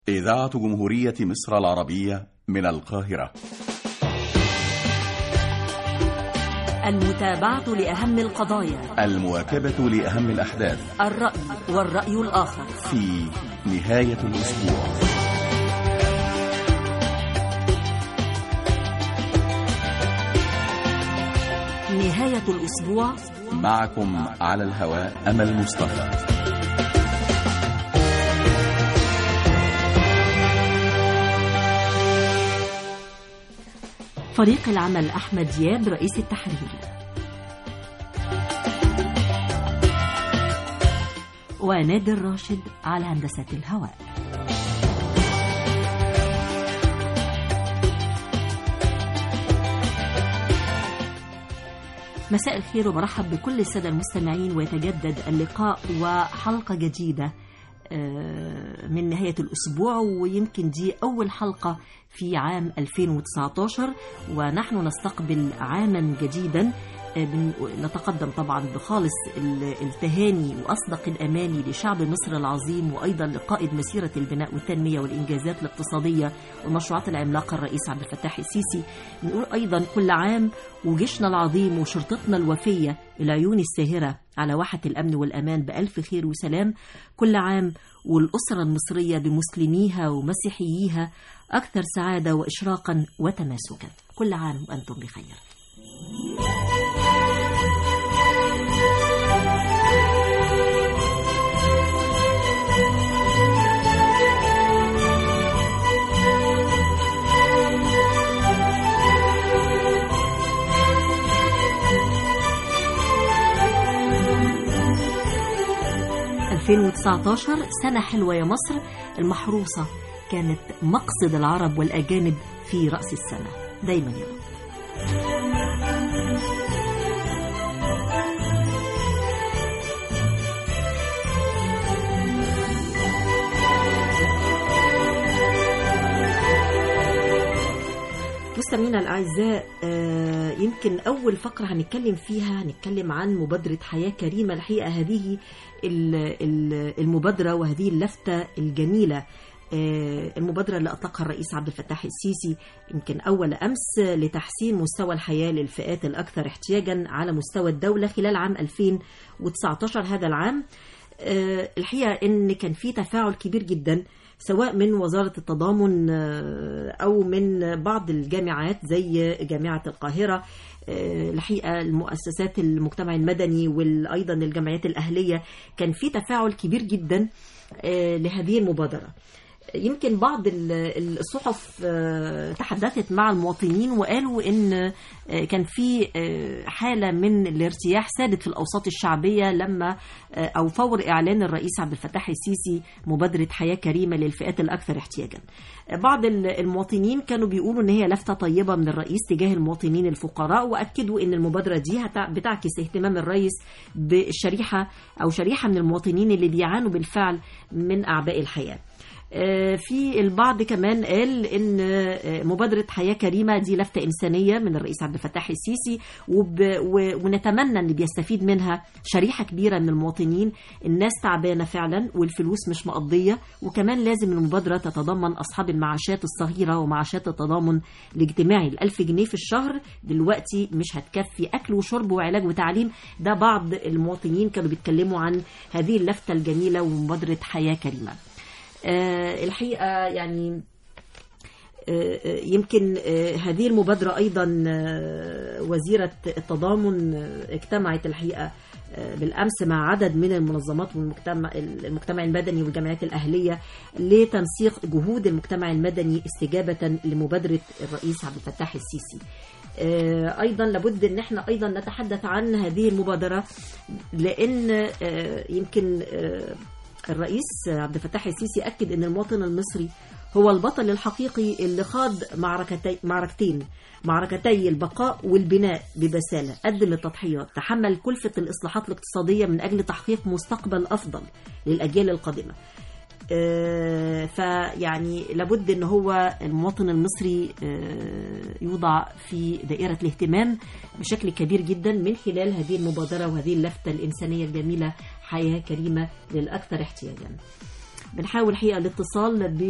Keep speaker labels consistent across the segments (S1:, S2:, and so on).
S1: إذاعة جمهورية مصر العربية من القاهرة
S2: المتابعة لأهم القضايا
S1: المواكبة لأهم الأحداث
S2: الرأي والرأي الآخر
S1: في نهاية الأسبوع
S2: نهاية الأسبوع
S1: معكم على الهواء أمل مصطفى
S2: فريق العمل أحمد دياب رئيس التحرير ونادر راشد على هندسة الهواء مساء الخير وبرحب بكل السادة المستمعين ويتجدد اللقاء وحلقة جديدة من نهاية الأسبوع ويمكن دي أول حلقة في عام 2019 ونحن نستقبل عاما جديدا نتقدم طبعا بخالص التهاني وأصدق الأماني لشعب مصر العظيم وأيضا لقائد مسيرة البناء والتنمية والإنجازات الاقتصادية والمشروعات العملاقة الرئيس عبد الفتاح السيسي نقول أيضا كل عام وجيشنا العظيم وشرطتنا الوفية العيون الساهرة على واحة الأمن والأمان بألف خير وسلام كل عام والأسرة المصرية بمسلميها ومسيحييها أكثر سعادة وإشراقا وتماسكا كل عام وأنتم بخير م 2019 سنة حلوة يا مصر المحروسة كانت مقصد العرب والأجانب في رأس السنة دايما يا رب مستمعينا الأعزاء يمكن أول فقرة هنتكلم فيها هنتكلم عن مبادرة حياة كريمة الحقيقة هذه المبادرة وهذه اللفتة الجميلة المبادرة اللي أطلقها الرئيس عبد الفتاح السيسي يمكن أول أمس لتحسين مستوى الحياة للفئات الأكثر احتياجا على مستوى الدولة خلال عام 2019 هذا العام الحقيقة أن كان في تفاعل كبير جدا سواء من وزارة التضامن أو من بعض الجامعات زي جامعة القاهرة الحقيقة المؤسسات المجتمع المدني وأيضا الجمعيات الأهلية كان في تفاعل كبير جدا لهذه المبادرة يمكن بعض الصحف تحدثت مع المواطنين وقالوا ان كان في حاله من الارتياح سادت في الاوساط الشعبيه لما او فور اعلان الرئيس عبد الفتاح السيسي مبادره حياه كريمه للفئات الاكثر احتياجا. بعض المواطنين كانوا بيقولوا ان هي لفته طيبه من الرئيس تجاه المواطنين الفقراء واكدوا ان المبادره دي بتعكس اهتمام الرئيس بالشريحه او شريحه من المواطنين اللي بيعانوا بالفعل من اعباء الحياه. في البعض كمان قال ان مبادره حياه كريمه دي لفته انسانيه من الرئيس عبد الفتاح السيسي وب... ونتمنى ان بيستفيد منها شريحه كبيره من المواطنين الناس تعبانه فعلا والفلوس مش مقضيه وكمان لازم المبادره تتضمن اصحاب المعاشات الصغيره ومعاشات التضامن الاجتماعي ال1000 جنيه في الشهر دلوقتي مش هتكفي اكل وشرب وعلاج وتعليم ده بعض المواطنين كانوا بيتكلموا عن هذه اللفته الجميله ومبادره حياه كريمه أه الحقيقة يعني أه يمكن أه هذه المبادرة أيضا وزيرة التضامن اجتمعت الحقيقة بالأمس مع عدد من المنظمات والمجتمع المجتمع المدني والجمعيات الأهلية لتنسيق جهود المجتمع المدني استجابة لمبادرة الرئيس عبد الفتاح السيسي ايضا لابد ان احنا ايضا نتحدث عن هذه المبادره لان يمكن الرئيس عبد الفتاح السيسي أكد أن المواطن المصري هو البطل الحقيقي اللي خاض معركتي معركتين معركتي البقاء والبناء ببسالة قدم التضحيات تحمل كلفة الإصلاحات الاقتصادية من أجل تحقيق مستقبل أفضل للأجيال القادمة فيعني لابد ان هو المواطن المصري يوضع في دائرة الاهتمام بشكل كبير جدا من خلال هذه المبادرة وهذه اللفتة الإنسانية الجميلة حياة كريمة للأكثر احتياجا بنحاول حقيقة الاتصال ب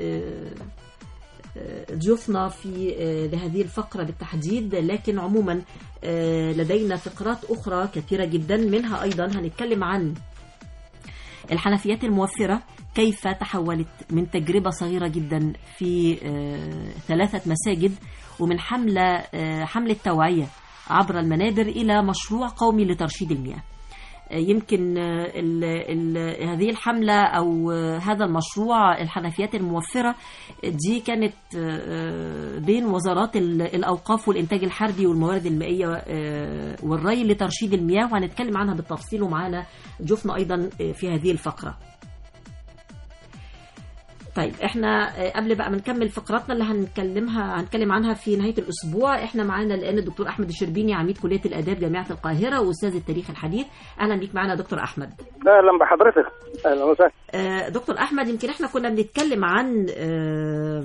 S2: ضيوفنا في لهذه الفقرة بالتحديد لكن عموما لدينا فقرات أخرى كثيرة جدا منها أيضا هنتكلم عن الحنفيات الموفرة كيف تحولت من تجربة صغيرة جدا في ثلاثة مساجد ومن حملة حملة توعية عبر المنابر إلى مشروع قومي لترشيد المياه يمكن ال ال هذه الحملة أو هذا المشروع الحنفيات الموفرة دي كانت بين وزارات الأوقاف والإنتاج الحربي والموارد المائية والري لترشيد المياه وهنتكلم عنها بالتفصيل ومعانا ضيوفنا أيضا في هذه الفقرة طيب احنا قبل بقى ما نكمل فقراتنا اللي هنتكلمها هنتكلم عنها في نهايه الاسبوع احنا معانا الان الدكتور احمد الشربيني عميد كليه الاداب جامعه القاهره واستاذ التاريخ الحديث اهلا بيك معانا دكتور احمد
S3: اهلا بحضرتك اهلا وسهلا
S2: آه دكتور احمد يمكن احنا كنا بنتكلم عن آه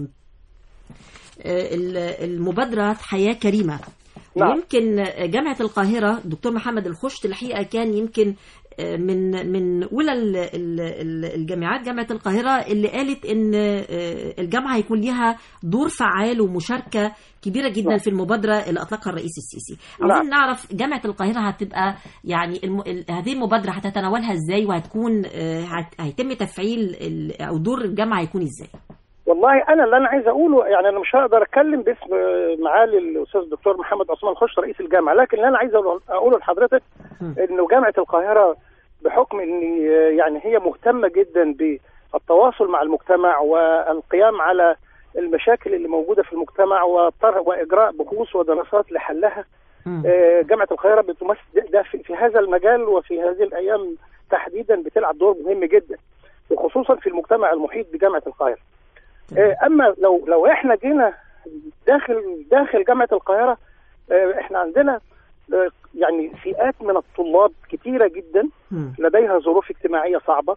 S2: آه المبادره حياه كريمه نعم. ويمكن جامعه القاهره دكتور محمد الخشت الحقيقه كان يمكن من من اولى الجامعات جامعه القاهره اللي قالت ان الجامعه هيكون ليها دور فعال ومشاركه كبيره جدا نعم. في المبادره اللي اطلقها الرئيس السيسي عاوزين نعم. نعرف جامعه القاهره هتبقى يعني الم... هذه المبادره هتتناولها ازاي وهتكون هت... هيتم تفعيل او دور الجامعه هيكون ازاي
S3: والله انا اللي انا عايز اقوله يعني انا مش هقدر اتكلم باسم معالي الاستاذ الدكتور محمد عثمان خش رئيس الجامعه لكن اللي انا عايز اقوله لحضرتك انه جامعه القاهره بحكم ان يعني هي مهتمه جدا بالتواصل مع المجتمع والقيام على المشاكل اللي موجوده في المجتمع واجراء بحوث ودراسات لحلها جامعه القاهره بتمثل ده في هذا المجال وفي هذه الايام تحديدا بتلعب دور مهم جدا وخصوصا في المجتمع المحيط بجامعه القاهره. اما لو لو احنا جينا داخل داخل جامعه القاهره احنا عندنا يعني فئات من الطلاب كثيرة جدا لديها ظروف اجتماعية صعبة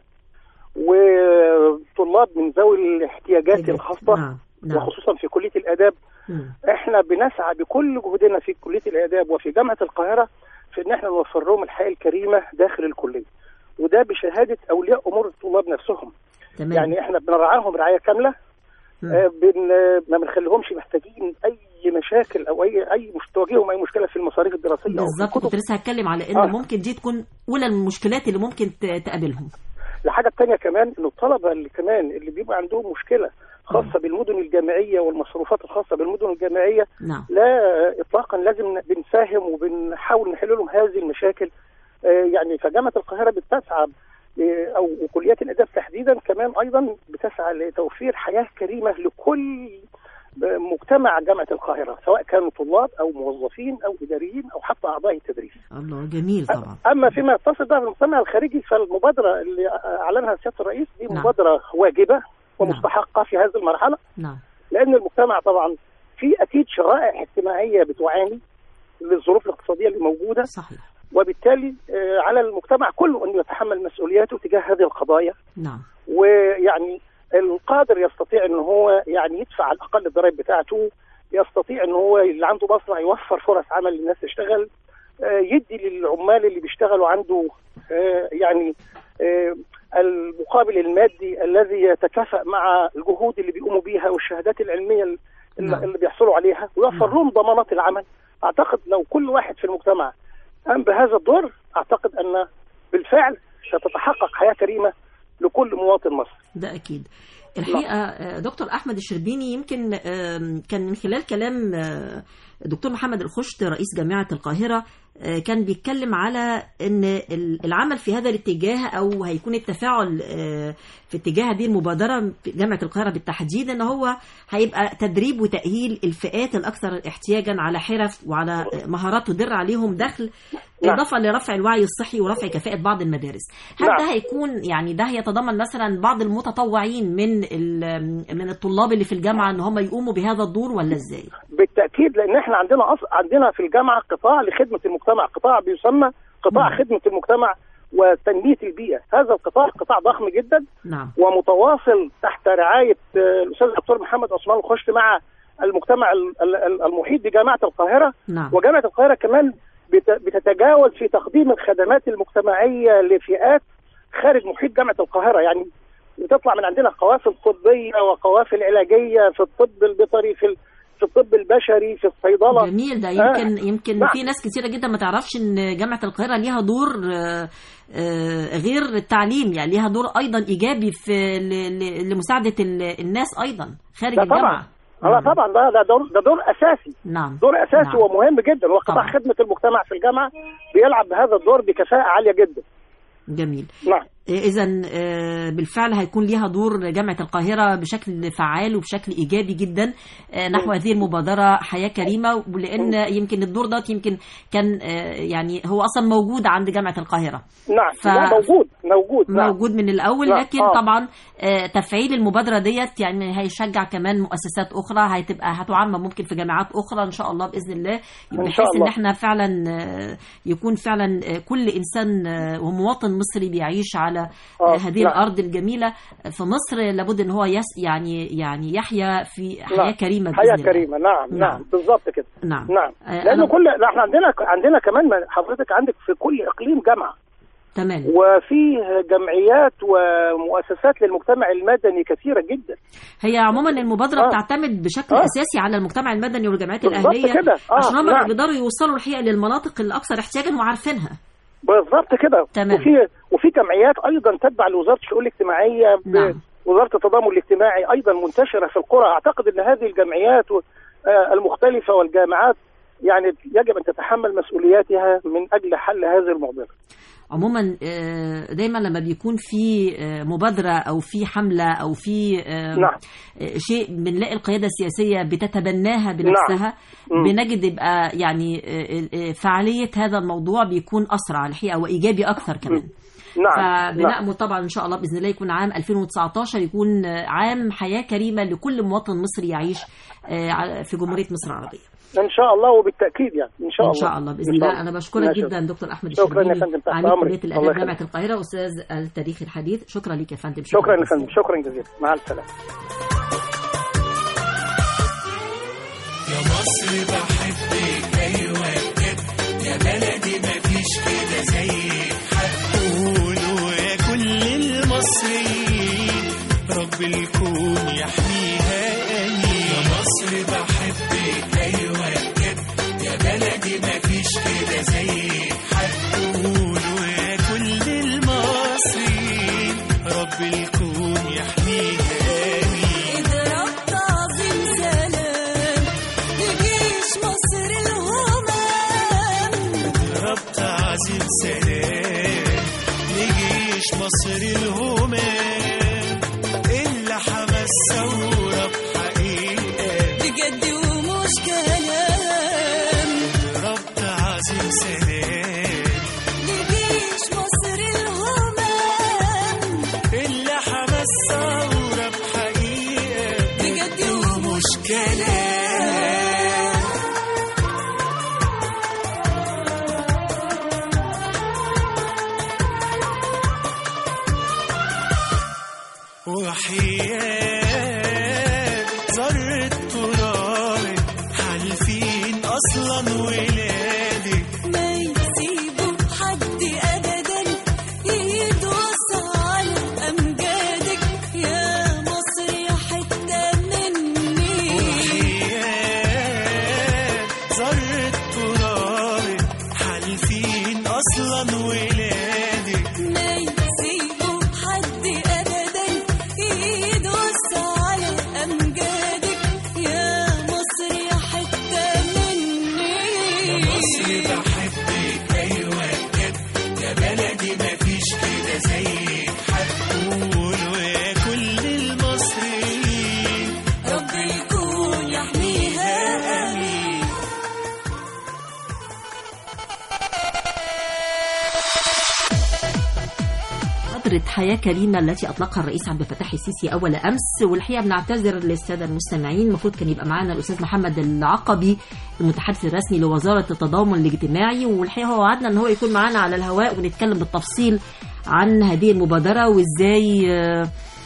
S3: وطلاب من ذوي الاحتياجات الخاصة نعم. نعم. وخصوصا في كلية الآداب مم. احنا بنسعى بكل جهدنا في كلية الآداب وفي جامعة القاهرة في ان احنا نوفر لهم الحياة الكريمة داخل الكلية وده بشهادة أولياء أمور الطلاب نفسهم تمام. يعني احنا بنرعاهم رعاية كاملة آه بن ما بنخليهمش محتاجين اي مشاكل او اي اي مش تواجههم اي مشكله في المصاريف الدراسيه
S2: بالظبط كنت لسه هتكلم على ان آه. ممكن دي تكون اولى المشكلات اللي ممكن تقابلهم
S3: الحاجه الثانيه كمان ان الطلبه اللي كمان اللي بيبقى عندهم مشكله خاصه م. بالمدن الجامعيه والمصروفات الخاصه بالمدن الجامعيه
S2: نعم.
S3: لا اطلاقا لازم بنساهم وبنحاول نحل لهم هذه المشاكل آه يعني فجامعه القاهره بتسعى او كليات الاداب تحديدا كمان ايضا بتسعى لتوفير حياه كريمه لكل مجتمع جامعه القاهره سواء كانوا طلاب او موظفين او اداريين او حتى اعضاء التدريس.
S2: الله جميل طبعا.
S3: اما فيما يتصل بقى بالمجتمع الخارجي فالمبادره اللي اعلنها سياده الرئيس دي نعم. مبادره واجبه ومستحقه نعم. في هذه المرحله.
S2: نعم.
S3: لان المجتمع طبعا في اكيد شرائح اجتماعيه بتعاني للظروف الاقتصاديه اللي موجوده.
S2: صحيح.
S3: وبالتالي على المجتمع كله ان يتحمل مسؤولياته تجاه هذه القضايا
S2: نعم
S3: ويعني القادر يستطيع ان هو يعني يدفع على الاقل الضرائب بتاعته يستطيع ان هو اللي عنده مصنع يوفر فرص عمل للناس تشتغل يدي للعمال اللي بيشتغلوا عنده يعني المقابل المادي الذي يتكافئ مع الجهود اللي بيقوموا بيها والشهادات العلميه اللي, نعم. اللي بيحصلوا عليها ويوفر نعم. لهم ضمانات العمل اعتقد لو كل واحد في المجتمع قام بهذا الدور اعتقد ان بالفعل ستتحقق حياه كريمه لكل مواطن مصري.
S2: ده اكيد. الحقيقه دكتور احمد الشربيني يمكن كان من خلال كلام دكتور محمد الخشت رئيس جامعه القاهره كان بيتكلم على ان العمل في هذا الاتجاه او هيكون التفاعل في اتجاه هذه المبادره في جامعه القاهره بالتحديد ان هو هيبقى تدريب وتاهيل الفئات الاكثر احتياجا على حرف وعلى مهارات تدر عليهم دخل اضافه لرفع الوعي الصحي ورفع كفاءه بعض المدارس هل ده هيكون يعني ده هيتضمن مثلا بعض المتطوعين من من الطلاب اللي في الجامعه ان هم يقوموا بهذا الدور ولا ازاي
S3: بالتاكيد لان احنا عندنا أص... عندنا في الجامعه قطاع لخدمه المجتمع قطاع بيسمى قطاع نعم. خدمه المجتمع وتنميه البيئه هذا القطاع قطاع ضخم جدا
S2: نعم.
S3: ومتواصل تحت رعايه الاستاذ الدكتور محمد عثمان الخشت مع المجتمع المحيط بجامعه القاهره
S2: نعم.
S3: وجامعه القاهره كمان بتتجاوز في تقديم الخدمات المجتمعيه لفئات خارج محيط جامعه القاهره يعني بتطلع من عندنا قوافل طبيه وقوافل علاجيه في الطب البيطري في ال- في الطب البشري في الصيدله
S2: جميل ده
S3: آه.
S2: يمكن يمكن
S3: نعم.
S2: في ناس كثيره جدا ما تعرفش ان جامعه القاهره ليها دور آه، آه، غير التعليم يعني ليها دور ايضا ايجابي في ل- ل- لمساعده ال- الناس ايضا خارج
S3: ده طبعا
S2: الجامعه
S3: اه طبعا ده ده دور ده دور اساسي
S2: نعم
S3: دور اساسي
S2: نعم.
S3: ومهم جدا وقطاع
S2: طبعا.
S3: خدمه المجتمع في الجامعه بيلعب بهذا الدور بكفاءه عاليه جدا
S2: جميل
S3: نعم
S2: اذا بالفعل هيكون ليها دور جامعه القاهره بشكل فعال وبشكل ايجابي جدا آه، نحو هذه المبادره حياه كريمه ولان يمكن الدور ده يمكن كان آه، يعني هو اصلا موجود عند جامعه القاهره
S3: نعم
S2: ف-
S3: لا موجود موجود نعم.
S2: موجود من الاول
S3: نعم.
S2: لكن
S3: آه.
S2: طبعا آه، تفعيل المبادره ديت يعني هيشجع كمان مؤسسات اخرى هتبقى هتعمم ممكن في جامعات اخرى ان شاء الله باذن الله
S3: إن
S2: بحيث
S3: شاء
S2: ان
S3: الله.
S2: احنا فعلا آه، يكون فعلا آه، كل انسان آه، ومواطن مصري بيعيش على
S3: آه،
S2: آه، هذه
S3: نعم.
S2: الارض الجميله في مصر لابد ان هو يس يعني يعني يحيا في حياه
S3: نعم.
S2: كريمه
S3: حياه
S2: بإذن الله.
S3: كريمه نعم
S2: نعم.
S3: نعم بالظبط كده
S2: نعم
S3: نعم
S2: آه،
S3: لانه
S2: أنا-
S3: كل لا احنا عندنا عندنا كمان ما- حضرتك عندك في كل اقليم جامعه
S2: تمام
S3: وفيه جمعيات ومؤسسات للمجتمع المدني كثيره جدا
S2: هي عموما المبادره
S3: آه.
S2: بتعتمد بشكل
S3: آه.
S2: اساسي على المجتمع المدني والجمعيات
S3: بالظبط
S2: الاهليه
S3: كده. آه،
S2: عشان هم
S3: نعم.
S2: بيقدروا يوصلوا الحقيقه للمناطق الاكثر احتياجا وعارفينها
S3: بالظبط كده
S2: تمام.
S3: وفي وفي جمعيات ايضا تتبع لوزاره الشؤون الاجتماعيه ب-
S2: نعم.
S3: وزاره التضامن الاجتماعي ايضا منتشره في القرى اعتقد ان هذه الجمعيات و- آه، المختلفه والجامعات يعني يجب ان تتحمل مسؤولياتها من اجل حل هذه المعضله
S2: عموما آه، دايما لما بيكون في آه، مبادره او في حمله او في آه،
S3: نعم.
S2: آه، شيء بنلاقي القياده السياسيه بتتبناها بنفسها
S3: مم.
S2: بنجد يبقى يعني آه، آه، فعاليه هذا الموضوع بيكون اسرع الحقيقه وايجابي اكثر كمان
S3: نعم نعم
S2: فبنأمل طبعا ان شاء الله باذن الله يكون عام 2019 يكون آه، عام حياه كريمه لكل مواطن مصري يعيش آه، ع- في جمهوريه مصر العربيه
S3: ان شاء الله وبالتاكيد يعني ان شاء
S2: ان
S3: الله
S2: شاء الله باذن
S3: إن شاء
S2: الله انا بشكرك
S3: ماشي.
S2: جدا دكتور احمد
S3: شكراً يا
S2: الشربيني
S3: فندم، تحت
S2: عميد
S3: أمرك.
S2: كليه
S3: الله
S2: الاداب
S3: يخليك.
S2: جامعه القاهره استاذ التاريخ الحديث شكرا لك يا فندم
S3: شكرا يا
S2: جزيلا.
S3: فندم شكرا جزيلا مع السلامه
S4: يا مصر بحبك ايوه بجد يا بلدي مفيش كده زيك هتقولوا يا كل المصريين رب الكون يحميها امين يا مصر بحبك ايوه بجد يا بلدي مفيش كده زيك هتقولوا يا كل المصريين رب الكون يحميها امين
S5: اضرب تعظيم سلام لجيش مصر الهمام
S4: ربط عظيم سلام لجيش مصر الهمام اللي حمس ثورة بحقيقة
S5: بجد ومش كلام
S4: ربط عظيم سلام
S5: لجيش مصر الهمام
S4: اللي حمس ثورة بحقيقة
S5: بجد ومش
S4: كلام وحياة ذرة ترابك حالفين أصلا ولادك
S5: ما يسيبوا حد ابدا يدوس على امجادك يا مصر يا حته مني
S4: وحياة ذرة ترابك حالفين أصلا ولادك
S5: ما يسيبوا حد ابدا يدوس على امجادك يا مصر يا حته مني
S4: يا مصر بحبك أيوة بجد يا بلدي مفيش كده زيك هتقولوا يا كل المصريين
S5: رب يكون يحميها امين
S2: مبادرة حياة كريمة التي أطلقها الرئيس عبد الفتاح السيسي أول أمس والحقيقة بنعتذر للسادة المستمعين المفروض كان يبقى معانا الأستاذ محمد العقبي المتحدث الرسمي لوزارة التضامن الاجتماعي والحقيقة هو وعدنا أن هو يكون معانا على الهواء ونتكلم بالتفصيل عن هذه المبادرة وإزاي آه،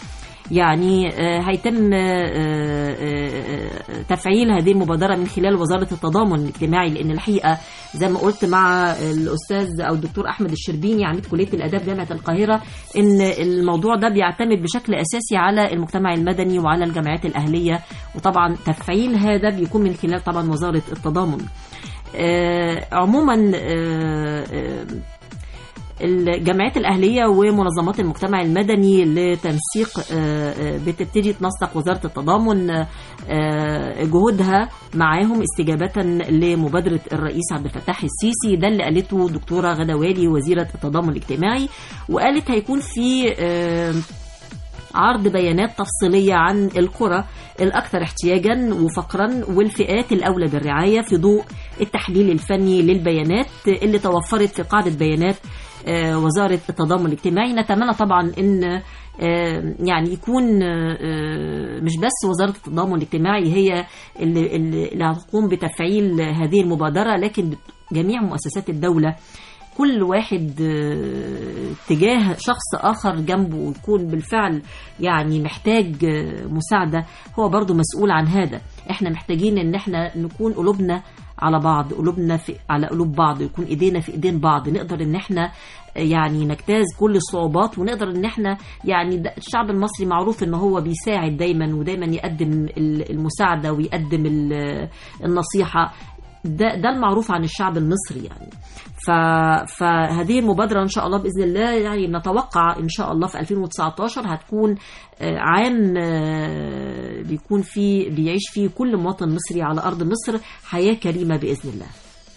S2: يعني آه، هيتم آه، آه، آه، تفعيل هذه المبادرة من خلال وزارة التضامن الاجتماعي لأن الحقيقة زي ما قلت مع الأستاذ أو الدكتور أحمد الشربيني عميد كلية الآداب جامعة القاهرة إن الموضوع ده بيعتمد بشكل أساسي على المجتمع المدني وعلى الجمعيات الأهلية وطبعا تفعيل هذا بيكون من خلال طبعا وزارة التضامن آه، عموما آه، آه، الجمعيات الأهلية ومنظمات المجتمع المدني لتنسيق آه، آه، بتبتدي تنسق وزارة التضامن آه، جهودها معاهم استجابة لمبادرة الرئيس عبد الفتاح السيسي ده اللي قالته دكتورة غدا والي وزيرة التضامن الاجتماعي وقالت هيكون في آه، عرض بيانات تفصيلية عن القرى الأكثر احتياجا وفقرا والفئات الأولى بالرعاية في ضوء التحليل الفني للبيانات اللي توفرت في قاعدة بيانات آه، وزارة التضامن الاجتماعي نتمنى طبعا أن آه، يعني يكون آه، مش بس وزارة التضامن الاجتماعي هي اللي, اللي اللي هتقوم بتفعيل هذه المبادرة لكن جميع مؤسسات الدولة كل واحد آه، تجاه شخص آخر جنبه ويكون بالفعل يعني محتاج آه، مساعدة هو برضو مسؤول عن هذا احنا محتاجين ان احنا نكون قلوبنا على بعض قلوبنا في على قلوب بعض يكون ايدينا في ايدين بعض نقدر ان احنا يعني نجتاز كل الصعوبات ونقدر ان احنا يعني ده- الشعب المصري معروف ان هو بيساعد دايما ودايما يقدم ال- المساعده ويقدم ال- النصيحه ده ده المعروف عن الشعب المصري يعني ف فهذه المبادره ان شاء الله باذن الله يعني نتوقع ان شاء الله في 2019 هتكون آه، عام آه، بيكون فيه بيعيش فيه كل مواطن مصري على ارض مصر حياه كريمه باذن الله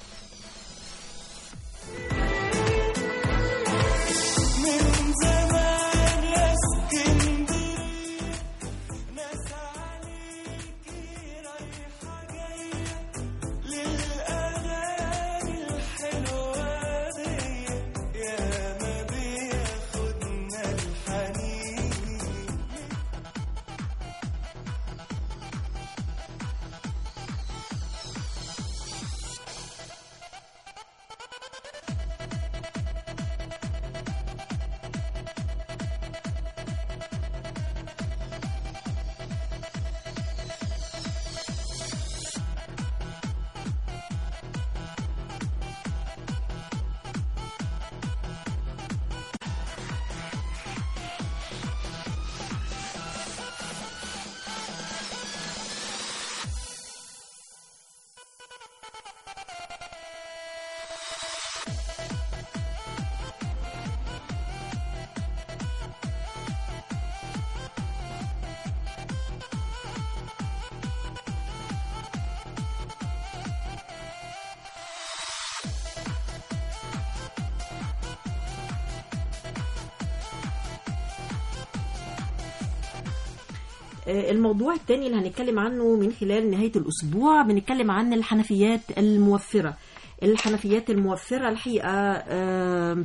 S4: من زمان يا اسكندرية ناس عليكي رايحة جاية للأغاني الحلوة دي يا ما بياخدنا الحنين
S2: آه، الموضوع الثاني اللي هنتكلم عنه من خلال نهاية الأسبوع بنتكلم عن الحنفيات الموفرة الحنفيات الموفرة الحقيقة آه،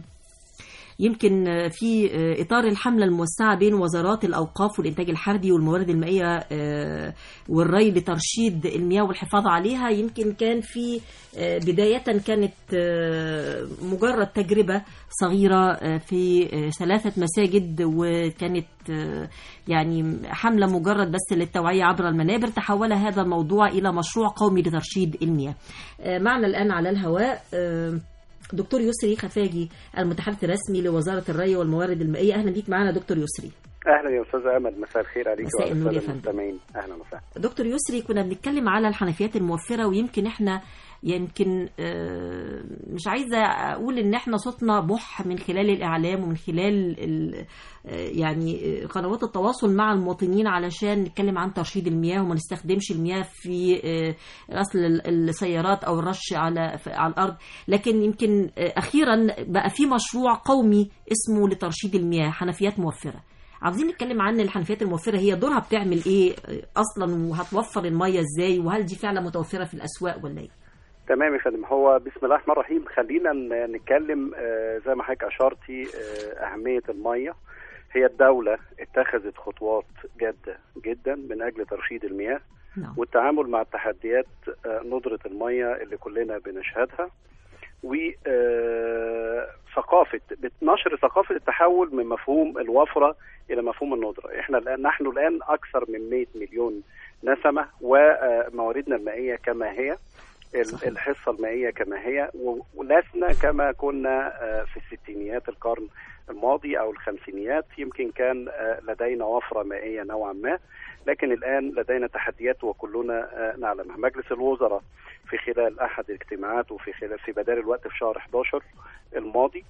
S2: يمكن آه، في آه، إطار الحملة الموسعة بين وزارات الأوقاف والإنتاج الحربي والموارد المائية آه، والري لترشيد المياه والحفاظ عليها يمكن كان في آه، بداية كانت آه، مجرد تجربة صغيرة آه، في آه، ثلاثة مساجد وكانت آه، يعني حملة مجرد بس للتوعية عبر المنابر تحول هذا الموضوع إلى مشروع قومي لترشيد المياه آه، معنا الآن على الهواء آه، دكتور يسري خفاجي المتحدث الرسمي لوزارة الري والموارد المائية أهلا بيك معنا دكتور يسري
S6: اهلا يا استاذ امل مساء الخير عليك
S2: مساء
S6: وعلى
S2: النور يا
S6: السادة
S2: فندم.
S6: المستمعين اهلا وسهلا
S2: دكتور يسري كنا بنتكلم على الحنفيات الموفرة ويمكن احنا يمكن آه، مش عايزة أقول إن احنا صوتنا بح من خلال الإعلام ومن خلال ال- آه، يعني آه، قنوات التواصل مع المواطنين علشان نتكلم عن ترشيد المياه وما نستخدمش المياه في آه، غسل ال- السيارات أو الرش على في- على الأرض لكن يمكن آه، أخيرا بقى في مشروع قومي اسمه لترشيد المياه حنفيات موفرة عاوزين نتكلم عن الحنفيات الموفرة هي دورها بتعمل ايه اصلا وهتوفر المية ازاي وهل دي فعلا متوفرة في الاسواق ولا ايه؟
S6: تمام يا فندم هو بسم الله الرحمن الرحيم خلينا ن- نتكلم آه، زي ما حضرتك اشرتي آه، اهميه الميه هي الدوله اتخذت خطوات جاده جدا من اجل ترشيد المياه
S2: نعم
S6: والتعامل مع التحديات آه، ندره الميه اللي كلنا بنشهدها وثقافة بتنشر ثقافة التحول من مفهوم الوفرة إلى مفهوم الندرة احنا الآن نحن الآن أكثر من 100 مليون نسمة ومواردنا المائية كما هي ال- الحصة المائية كما هي و- ولسنا كما كنا آه، في الستينيات القرن الماضي أو الخمسينيات يمكن كان آه، لدينا وفرة مائية نوعا ما لكن الآن لدينا تحديات وكلنا آه، نعلمها مجلس الوزراء في خلال أحد الاجتماعات وفي خلال في بدار الوقت في شهر 11 الماضي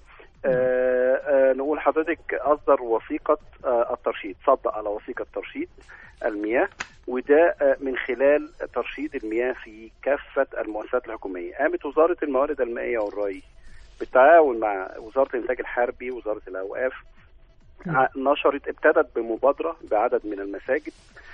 S6: آه آه نقول حضرتك أصدر وثيقة آه الترشيد صدق على وثيقة ترشيد المياه وده آه من خلال ترشيد المياه في كافة المؤسسات الحكومية قامت وزارة الموارد المائية والري بالتعاون مع وزارة الإنتاج الحربي وزارة الأوقاف ع- نشرت ابتدت بمبادرة بعدد من المساجد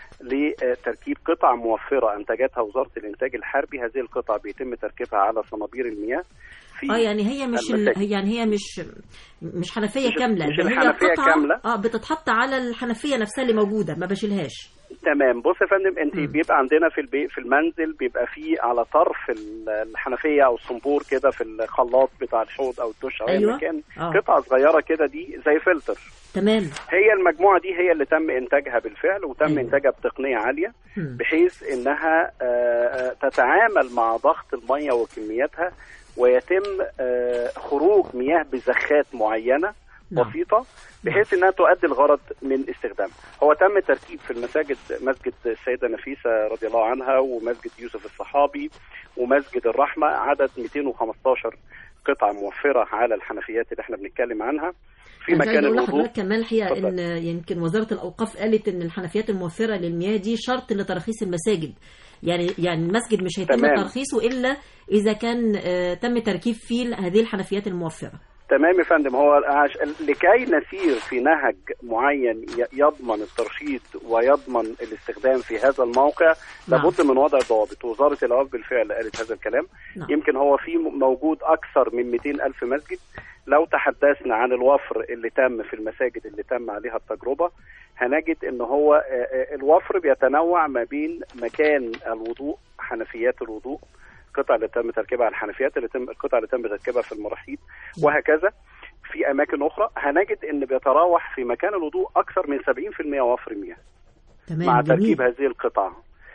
S6: لتركيب قطع موفرة أنتجتها وزارة الإنتاج الحربي هذه القطع بيتم تركيبها على صنابير المياه في
S2: اه يعني هي مش ال...
S6: المساجد.
S2: هي- يعني هي مش مش حنفيه
S6: مش-
S2: كامله
S6: مش
S2: ده هي
S6: الحنفية
S2: قطعه
S6: كاملة.
S2: اه بتتحط على الحنفيه نفسها اللي موجوده ما بشيلهاش
S6: تمام بص يا فندم انت
S2: مم.
S6: بيبقى عندنا في البيت في المنزل بيبقى فيه على طرف ال- الحنفيه او الصنبور كده في الخلاط بتاع الحوض او الدش او اي
S2: أيوة.
S6: مكان
S2: آه.
S6: قطعه صغيره كده دي زي فلتر
S2: تمام
S6: هي المجموعه دي هي اللي تم انتاجها بالفعل وتم
S2: أيوة.
S6: انتاجها بتقنيه عاليه
S2: مم.
S6: بحيث انها آه، آه، تتعامل مع ضغط الميه وكمياتها ويتم آه، خروج مياه بزخات معينه
S2: نعم.
S6: بسيطه بحيث انها تؤدي الغرض من استخدامها. هو تم تركيب في المساجد مسجد السيده نفيسه رضي الله عنها ومسجد يوسف الصحابي ومسجد الرحمه عدد 215 قطعه موفره على الحنفيات اللي احنا بنتكلم عنها في
S2: أنا عايزة
S6: مكان
S2: اقول
S6: الوضوء
S2: لحضرتك كمان الحقيقه
S6: اتفضل.
S2: ان يمكن وزاره الاوقاف قالت ان الحنفيات الموفره للمياه دي شرط لترخيص المساجد يعني يعني المسجد مش هيتم
S6: تمام.
S2: ترخيصه الا اذا كان آه، تم تركيب فيه هذه الحنفيات الموفره
S6: تمام يا فندم هو عش... لكي نسير في نهج معين ي- يضمن الترشيد ويضمن الاستخدام في هذا الموقع
S2: نعم.
S6: لابد من وضع ضوابط وزارة الأوقاف بالفعل قالت هذا الكلام
S2: نعم.
S6: يمكن هو في م- موجود أكثر من 200 ألف مسجد لو تحدثنا عن الوفر اللي تم في المساجد اللي تم عليها التجربة هنجد ان هو آه، آه، الوفر بيتنوع ما بين مكان الوضوء حنفيات الوضوء القطع اللي تم تركيبها على الحنفيات اللي تم القطع اللي تم تركيبها في المراحيض وهكذا في اماكن اخرى هنجد ان بيتراوح في مكان الوضوء اكثر من 70% وفر مياه
S2: تمام
S6: مع
S2: جميل
S6: تركيب هذه القطع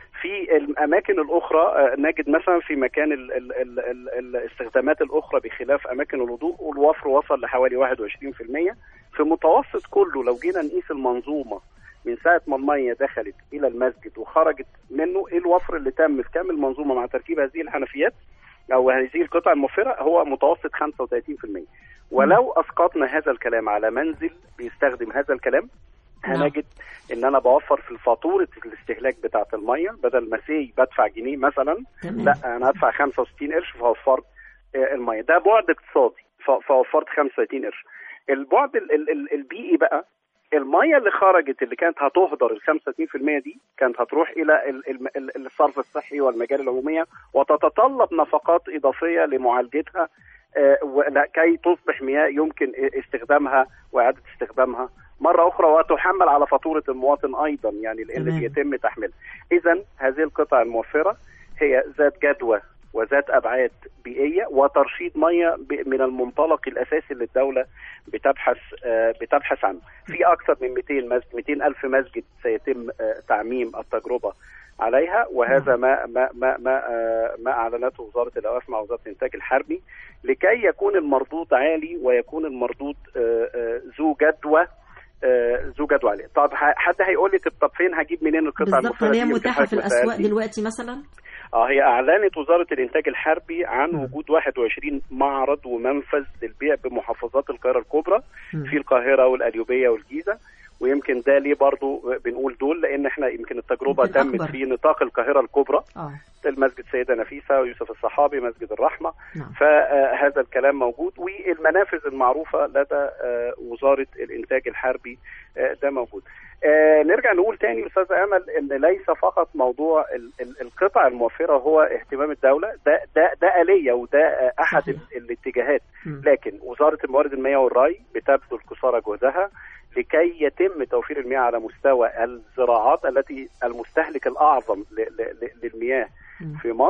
S6: في الاماكن الاخرى آه، نجد مثلا في مكان ال ال ال ال الاستخدامات الاخرى بخلاف اماكن الوضوء والوفر وصل لحوالي 21% في متوسط كله لو جينا نقيس المنظومه من ساعه ما الميه دخلت الى المسجد وخرجت منه ايه الوفر اللي تم في كامل المنظومه مع تركيب هذه الحنفيات او هذه القطع الموفره هو متوسط 35% ولو اسقطنا هذا الكلام على منزل بيستخدم هذا الكلام
S2: نعم.
S6: هنجد ان انا بوفر في فاتوره الاستهلاك بتاعه الميه بدل ما سي بدفع جنيه مثلا
S2: تمام
S6: لا انا هدفع 65 قرش فوفرت آه، الميه ده بعد اقتصادي ف- فوفرت 35 قرش البعد ال- ال- ال- البيئي بقى الميه اللي خرجت اللي كانت هتهدر ال 35% دي كانت هتروح الى ال- ال- ال- الصرف الصحي والمجال العموميه وتتطلب نفقات اضافيه لمعالجتها آه، ولا- كي تصبح مياه يمكن استخدامها واعاده استخدامها مره اخرى وتحمل على فاتوره المواطن ايضا يعني اللي
S2: تمام.
S6: بيتم تحميلها. اذا هذه القطع الموفره هي ذات جدوى وذات ابعاد بيئيه وترشيد ميه ب- من المنطلق الاساسي اللي الدوله بتبحث آه، بتبحث عنه. في اكثر من 200 مسجد 200 الف مسجد سيتم آه، تعميم التجربه عليها وهذا ما ما ما ما, آه، ما اعلنته وزاره الاوقاف مع وزاره الانتاج الحربي لكي يكون المردود عالي ويكون المردود آه، آه، ذو جدوى آه، ذو جدوى عاليه. طب ح- حد هيقول لي طب- طب فين هجيب منين القطع
S2: بالظبط
S6: الموفره
S2: هل
S6: دي؟
S2: هي
S6: يمكن
S2: متاحه
S6: حضرتك
S2: في
S6: ما
S2: الاسواق
S6: سألتني.
S2: دلوقتي مثلا
S6: اه هي اعلنت وزاره الانتاج الحربي عن
S2: مم.
S6: وجود 21 معرض ومنفذ للبيع بمحافظات القاهره الكبرى
S2: مم.
S6: في القاهره والقليوبيه والجيزه ويمكن ده ليه برضو بنقول دول لان احنا يمكن التجربه
S2: يمكن
S6: تمت
S2: أكبر.
S6: في نطاق القاهره الكبرى
S2: اه
S6: المسجد سيدة نفيسة ويوسف الصحابي مسجد الرحمة
S2: نعم
S6: فهذا الكلام موجود والمنافذ المعروفة لدى آه، وزارة الإنتاج الحربي آه، ده موجود آه، نرجع نقول تاني أستاذ أمل إن ليس فقط موضوع ال- ال- القطع الموفرة هو اهتمام الدولة ده ده ده آلية وده آه، أحد
S2: صحيح.
S6: ال- الاتجاهات
S2: مم.
S6: لكن وزارة الموارد المائية والري بتبذل قصارى جهدها لكي يتم توفير المياه على مستوى الزراعات التي المستهلك الأعظم ل- ل- ل- للمياه
S2: مم.
S6: في مصر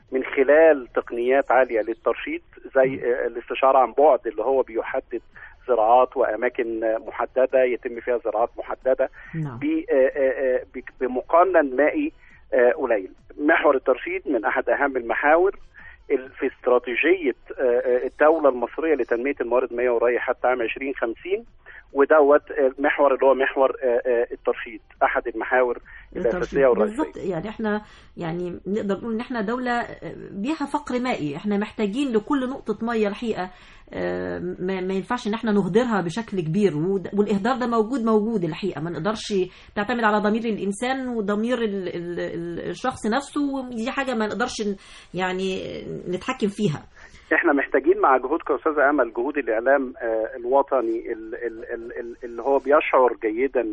S6: من خلال تقنيات عاليه للترشيد زي آه، الاستشاره عن بعد اللي هو بيحدد زراعات واماكن آه، محدده يتم فيها زراعات محدده
S2: نعم
S6: ب- آه، آه، آه، بك- بمقنن مائي آه، قليل محور الترشيد من احد اهم المحاور ال- في استراتيجيه آه، آه، الدوله المصريه لتنميه الموارد المائيه والري حتى عام 2050 ودوت آه، المحور اللي هو محور آه، آه، الترشيد احد المحاور الاساسيه والرئيسيه
S2: بالظبط يعني احنا يعني نقدر نقول ان احنا دوله بيها فقر مائي احنا محتاجين لكل نقطه ميه الحقيقه آه، ما ما ينفعش ان احنا نهدرها بشكل كبير وده- والاهدار ده موجود موجود الحقيقه ما نقدرش تعتمد على ضمير الانسان وضمير ال- ال- ال- الشخص نفسه ودي حاجه ما نقدرش ن- يعني نتحكم فيها
S6: احنا محتاجين مع جهودكم يا استاذه امل جهود الاعلام آه، الوطني ال- ال- ال- ال- اللي هو بيشعر جيدا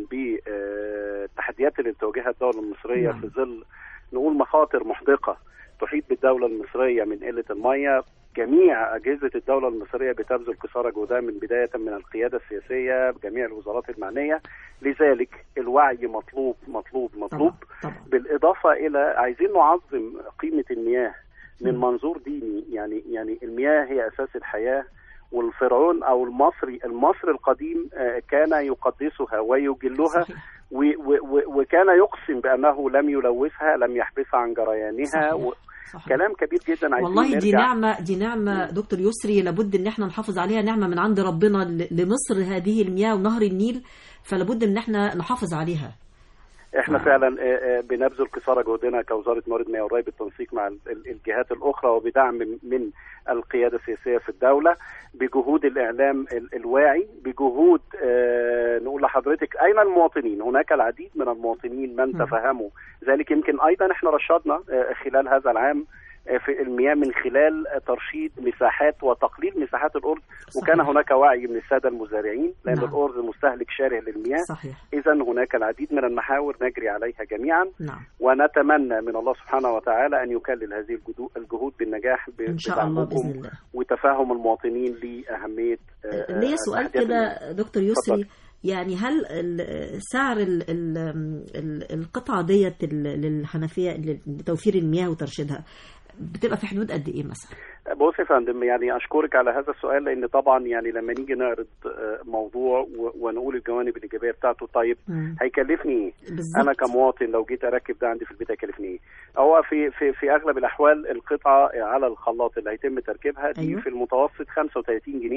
S6: بالتحديات اللي بتواجهها الدوله المصريه
S2: نعم.
S6: في ظل نقول مخاطر محدقه تحيط بالدوله المصريه من قله الميه جميع اجهزه الدوله المصريه بتبذل قصارى جهدها من بدايه من القياده السياسيه بجميع الوزارات المعنيه لذلك الوعي مطلوب مطلوب مطلوب
S2: طبعا طبعا
S6: بالاضافه الى عايزين نعظم قيمه المياه من
S2: مم.
S6: منظور ديني يعني يعني المياه هي اساس الحياه والفرعون او المصري المصري القديم آه، كان يقدسها ويجلها
S2: صحيح.
S6: و- و- و- وكان يقسم بانه لم يلوثها لم يحبسها عن جريانها
S2: صحيح.
S6: و-
S2: صحيح.
S6: كلام كبير جدا عايزين
S2: والله دي
S6: نرجع.
S2: نعمة دي نعمة دكتور يسري لابد ان احنا نحافظ عليها نعمة من عند ربنا ل- لمصر هذه المياه ونهر النيل فلابد ان احنا نحافظ عليها
S6: احنا فعلا آه، آه، بنبذل قصارى جهدنا كوزاره موارد مياه والري بالتنسيق مع ال- ال- الجهات الاخرى وبدعم من القياده السياسيه في الدوله بجهود الاعلام ال- الواعي بجهود آه، نقول لحضرتك اين المواطنين هناك العديد من المواطنين من
S2: م.
S6: تفهموا ذلك يمكن ايضا احنا رشدنا آه، خلال هذا العام آه، في المياه من خلال آه، ترشيد مساحات وتقليل مساحات الارض وكان
S2: صحيح.
S6: هناك وعي من الساده المزارعين لان
S2: نعم.
S6: الارز مستهلك شره للمياه
S2: صحيح
S6: إذا هناك العديد من المحاور نجري عليها جميعا
S2: نعم
S6: ونتمنى من الله سبحانه وتعالى أن يكلل هذه الجدو- الجهود بالنجاح ب-
S2: ان شاء الله
S6: بدعمكم
S2: باذن الله
S6: وتفهم المواطنين لأهمية آه، آه،
S2: ليا سؤال
S6: تحديات
S2: كده دكتور يسري
S6: اتفضل.
S2: يعني هل ال- سعر ال ال ال القطعة ديت ال- للحنفية لتوفير المياه وترشيدها بتبقى في حدود قد ايه مثلا؟
S6: بص يا فندم يعني اشكرك على هذا السؤال لان طبعا يعني لما نيجي نعرض آه، موضوع و- ونقول الجوانب الايجابيه بتاعته طيب
S2: مم.
S6: هيكلفني ايه؟
S2: بالظبط
S6: انا كمواطن لو جيت اركب ده عندي في البيت هيكلفني ايه؟ هو في في في اغلب الاحوال القطعه على الخلاط اللي هيتم تركيبها دي
S2: أيوه.
S6: في المتوسط 35 جنيه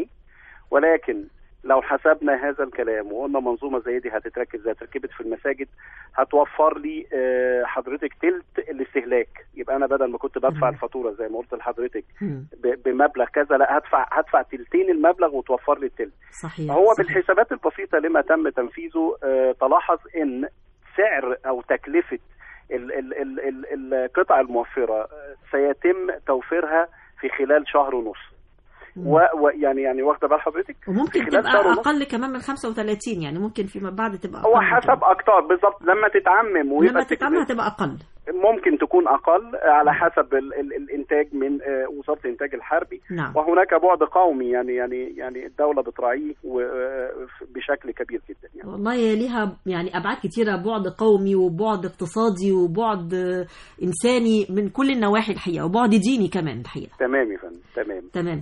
S6: ولكن لو حسبنا هذا الكلام وقلنا منظومه زي دي هتتركب زي تركبت في المساجد هتوفر لي آه، حضرتك تلت الاستهلاك يبقى انا بدل ما كنت بدفع
S2: مم.
S6: الفاتوره زي ما قلت لحضرتك
S2: مم.
S6: ب- بمبلغ كذا لا هدفع هدفع تلتين المبلغ وتوفر لي التلت
S2: صحيح
S6: هو
S2: صحيح.
S6: بالحسابات البسيطة لما تم تنفيذه آه، تلاحظ ان سعر او تكلفة ال- ال- ال- ال- القطع الموفرة آه، سيتم توفيرها في خلال شهر ونص
S2: مم.
S6: ويعني يعني واخده بال حضرتك
S2: وممكن
S6: في خلال شهر
S2: تبقى
S6: ونص.
S2: اقل كمان من 35 يعني ممكن فيما بعد تبقى
S6: هو
S2: أقل من
S6: حسب
S2: كده.
S6: اكتر بالظبط لما تتعمم ويبقى
S2: لما تتعمل
S6: التكلفة-
S2: هتبقى اقل
S6: ممكن تكون اقل على حسب ال ال الانتاج من آه، وزاره الانتاج الحربي
S2: نعم
S6: وهناك بعد قومي يعني يعني يعني الدوله بتراعيه و- آه، بشكل كبير جدا يعني
S2: والله ليها يعني ابعاد كتيره بعد قومي وبعد اقتصادي وبعد آه، انساني من كل النواحي الحقيقه وبعد ديني كمان الحقيقه
S6: تمام يا فندم تمام
S2: تمام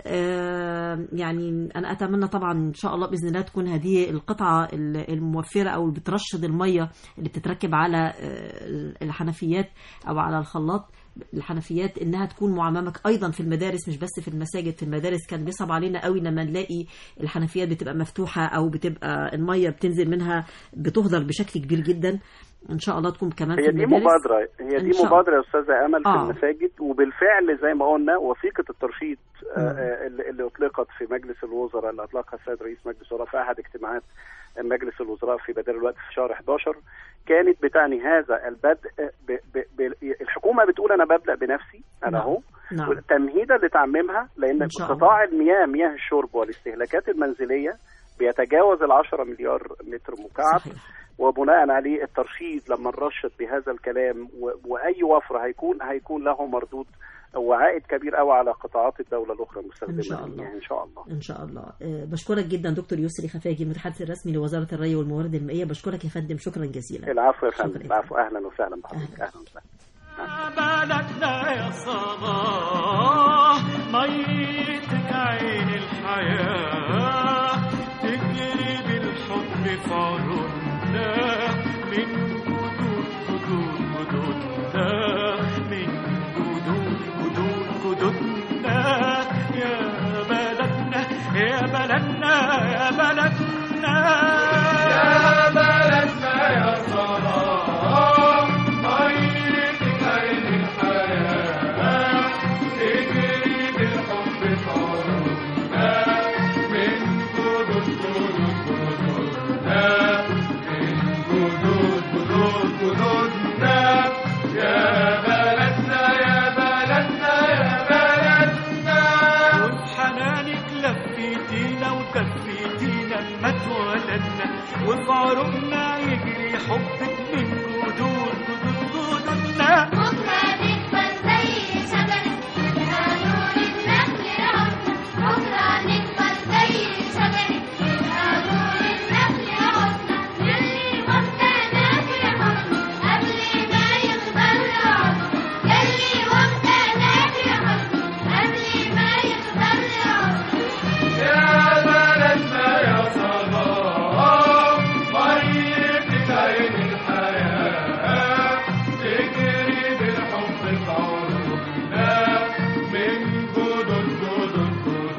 S2: آه يعني انا اتمنى طبعا ان شاء الله باذن الله تكون هذه القطعه ال- الموفره او اللي بترشد الميه اللي بتتركب على آه، الحنفيات او على الخلاط الحنفيات انها تكون معممه ايضا في المدارس مش بس في المساجد في المدارس كان بيصعب علينا قوي لما نلاقي الحنفيات بتبقى مفتوحه او بتبقى الميه بتنزل منها بتهدر بشكل كبير جدا ان شاء الله تكون كمان
S6: هي
S2: في
S6: دي
S2: المدارس
S6: مبادرة هي
S2: إن
S6: دي
S2: شاء
S6: مبادرة يا أستاذة أمل في
S2: آه.
S6: المساجد وبالفعل زي ما قلنا وثيقة الترشيد آه،
S2: مم.
S6: آه، اللي اللي أطلقت في مجلس الوزراء اللي أطلقها السيد رئيس مجلس الوزراء في أحد اجتماعات مجلس الوزراء في بدل الوقت في شهر 11 كانت بتعني هذا البدء ب ب ب الحكومة بتقول أنا ببدأ بنفسي أنا
S2: نعم.
S6: أهو
S2: نعم
S6: تمهيدا لتعميمها لان
S2: إن شاء الله.
S6: قطاع المياه مياه الشرب والاستهلاكات المنزليه بيتجاوز ال 10 مليار متر مكعب
S2: صحيح
S6: وبناء عليه الترشيد لما نرشد بهذا الكلام و... واي وفر هيكون هيكون له مردود وعائد كبير قوي على قطاعات الدوله الاخرى المستخدمه
S2: إن شاء الله.
S6: للمياه ان شاء الله
S2: ان شاء الله آه، بشكرك جدا دكتور يسري خفاجي المتحدث الرسمي لوزاره الري والموارد المائيه بشكرك يا فندم شكرا جزيلا
S6: العفو يا
S2: شكراً.
S6: فندم العفو اهلا وسهلا بحضرتك
S2: أهلاً.
S6: اهلا وسهلا
S7: بلدنا يا صلاح ميتك عين الحياة تجري بالحب في عيوننا من جدود جدود جدودنا من جدود جدود جدودنا يا بلدنا يا بلدنا يا بلدنا يا بلدنا يا صلاح ميتك عين الحياة تجري بالحب في عيوننا من جدود جدود جدودنا من جدود جدود جدودنا يا بلدنا يا بلدنا يا بلدنا وفي حنانك لفيتينا وكفيتينا لما اتولدنا وفي عروقنا يجري حبك من جدود جدود جدودنا
S8: بكرة نكبر زي شجرة القانون النخل عودنا بكرة نكبر زي شجرة القانون النخل عودنا يلي واخدانا في حضنه قبل ما يخضر عمره يلي واخدانا في حضنه قبل ما يخضر عمره
S7: يا بلدنا يا صلاح ميتك عين الحياة تجري بالحب في عروقنا من جدود جدود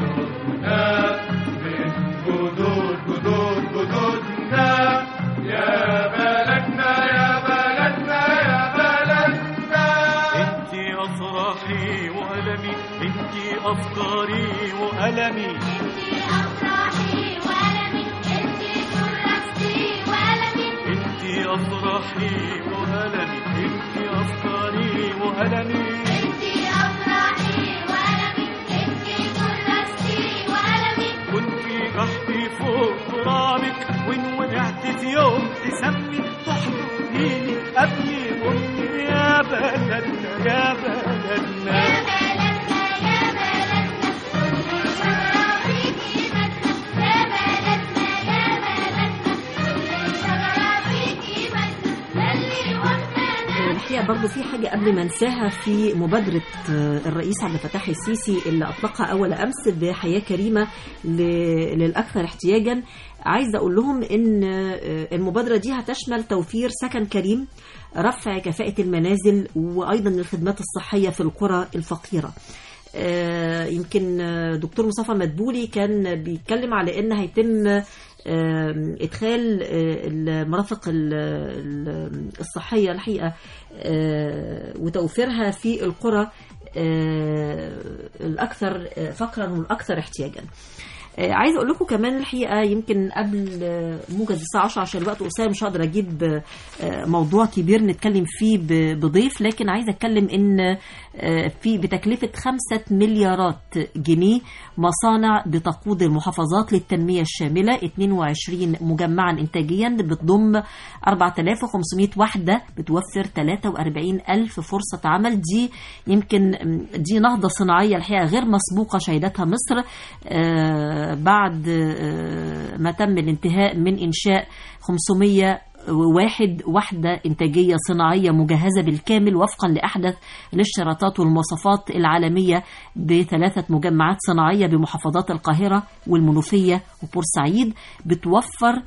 S7: جدودنا من جدود جدود جدودنا يا بلدنا يا بلدنا يا بلدنا انتي افراحي والمي انتي افكاري والمي
S8: انتي أفراحي وألمي انتي كرستي وألمي
S7: انتي افراحي والمي انتي افكاري والمي
S8: انتي أفراحي وألمي انتي كرستي وألمي
S7: كنتي جحدي فوق ترابك وان وقعت في يوم تسمي تحضنيني قبل امي يا بلدنا يا بلدنا
S8: يا بلدنا يا بلدنا كل شجرة فيكي مدنا يا بلدنا يا بلدنا كل شجرة فيكي مدنا يلي واخدانا
S2: الحقيقه برضو في حاجه قبل ما انساها في مبادره آه، الرئيس عبد الفتاح السيسي اللي اطلقها اول امس بحياه كريمه ل- للاكثر احتياجا عايزه اقول لهم ان آه، المبادره دي هتشمل توفير سكن كريم رفع كفاءه المنازل وايضا الخدمات الصحيه في القرى الفقيره آه، يمكن آه، دكتور مصطفى مدبولي كان بيتكلم على ان هيتم آه، ادخال آه، المرافق ال- ال- الصحيه الحقيقه آه، وتوفيرها في القرى آه، الاكثر آه، فقرا والاكثر احتياجا آه، عايزه اقول لكم كمان الحقيقه يمكن قبل آه، موجز الساعه 10 عشان الوقت قصير مش هقدر اجيب آه، موضوع كبير نتكلم فيه ب- بضيف لكن عايزه اتكلم ان آه، في بتكلفه 5 مليارات جنيه مصانع بتقود المحافظات للتنميه الشامله 22 مجمعا انتاجيا بتضم 4500 وحده بتوفر 43 ألف فرصه عمل دي يمكن دي نهضه صناعيه الحقيقه غير مسبوقه شهدتها مصر آه، بعد آه، ما تم الانتهاء من انشاء 500 واحد وحدة إنتاجية صناعية مجهزة بالكامل وفقا لأحدث الاشتراطات والمواصفات العالمية بثلاثة مجمعات صناعية بمحافظات القاهرة والمنوفية وبورسعيد بتوفر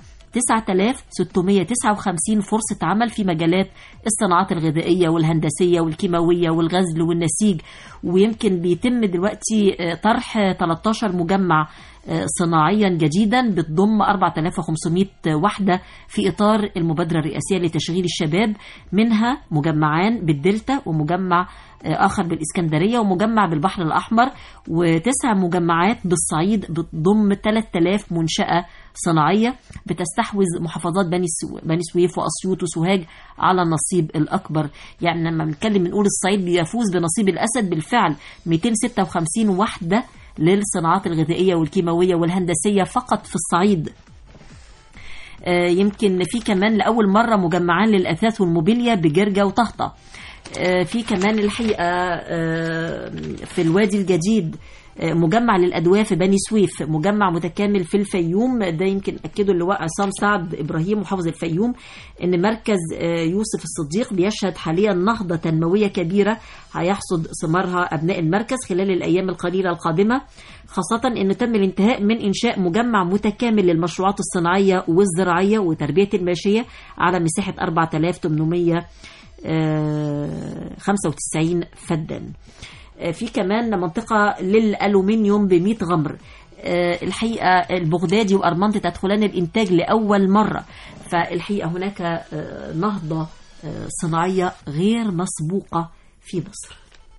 S2: 9659 فرصة عمل في مجالات الصناعات الغذائية والهندسية والكيماوية والغزل والنسيج ويمكن بيتم دلوقتي آه، طرح 13 مجمع آه، صناعيا جديدا بتضم 4500 وحدة في إطار المبادرة الرئاسية لتشغيل الشباب منها مجمعان بالدلتا ومجمع آه، آخر بالإسكندرية ومجمع بالبحر الأحمر وتسع مجمعات بالصعيد بتضم 3000 منشأة صناعية بتستحوذ محافظات بني سو... بني سويف وأسيوط وسوهاج على النصيب الأكبر يعني لما بنتكلم بنقول الصعيد بيفوز بنصيب الأسد بالفعل 256 وحدة للصناعات الغذائية والكيماوية والهندسية فقط في الصعيد آه، يمكن في كمان لأول مرة مجمعان للأثاث والموبيليا بجرجة وطهطة آه، في كمان الحقيقة آه، في الوادي الجديد آه، مجمع للأدوية في بني سويف مجمع متكامل في الفيوم ده يمكن أكده اللواء عصام سعد إبراهيم محافظ الفيوم أن مركز آه، يوسف الصديق بيشهد حاليا نهضة تنموية كبيرة هيحصد ثمارها أبناء المركز خلال الأيام القليلة القادمة خاصة أنه تم الانتهاء من إنشاء مجمع متكامل للمشروعات الصناعية والزراعية وتربية الماشية على مساحة 4800 آه، 95 فدان آه، في كمان منطقة للألومنيوم ب 100 غمر آه، الحقيقة البغدادي وأرمنت تدخلان الإنتاج لأول مرة فالحقيقة هناك آه، نهضة آه، صناعية غير مسبوقة في مصر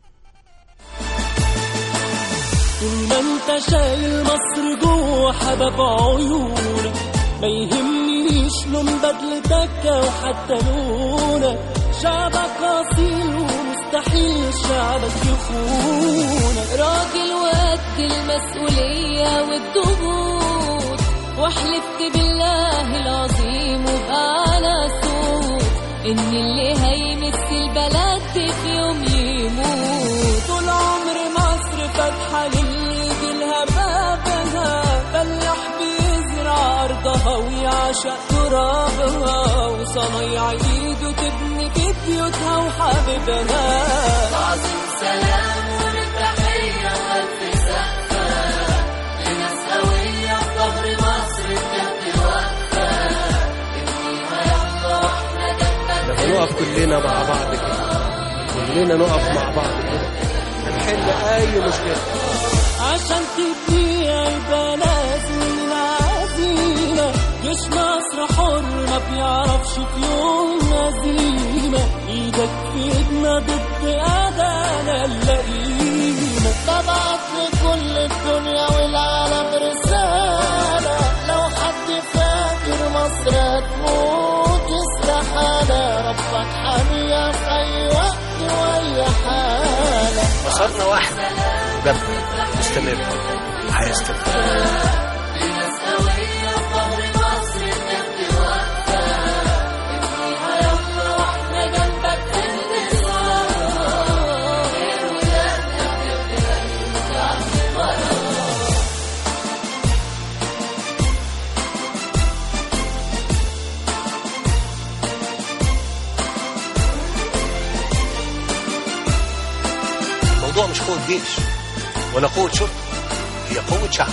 S9: طول ما انت شايل مصر جوه حباب عيونك ما يهمنيش لون بدلتك او حتى لونك شعبك اصيل ومستحيل شعبك يخونك
S5: راجل وقد المسؤولية والضغوط واحلفت بالله العظيم وبأعلى صوت إن اللي هيمس البلد في يوم يموت
S9: طول عمر مصر فاتحة للي يجيلها بابها فلاح بيزرع أرضها ويعشق ترابها وصنايع إيده تبني في بيوتها وحبيبها
S5: عظيم سلام والتحية وألف سقفة لناس قوية في ظهر مصر بجد واقفة ابنيها يلا واحنا جنبك
S10: هنقف كلنا مع بعض كده كلنا نقف مع بعض كده هنحل اي مشكله
S9: عشان تبنيها يبقى لازم العزيمة جيش مصر حر ما بيعرفش في يوم هزيمة ايدك في ايدنا ضد أعداء اللئيمة طبعت لكل الدنيا والعالم رسالة لو حد فاكر مصر هتموت استحالة ربك حامية في أي وقت وأي حالة
S10: مسارنا واحد ده مستمر هيستمر
S5: لناس قوية في ظهر مصر بجد واقفة ابنيها يلا واحنا جنبك في الانتصار غير ولادنا بجد هنرجع ورا
S10: الموضوع مش قوة جيش ولا قوة شرطة هي قوة شعب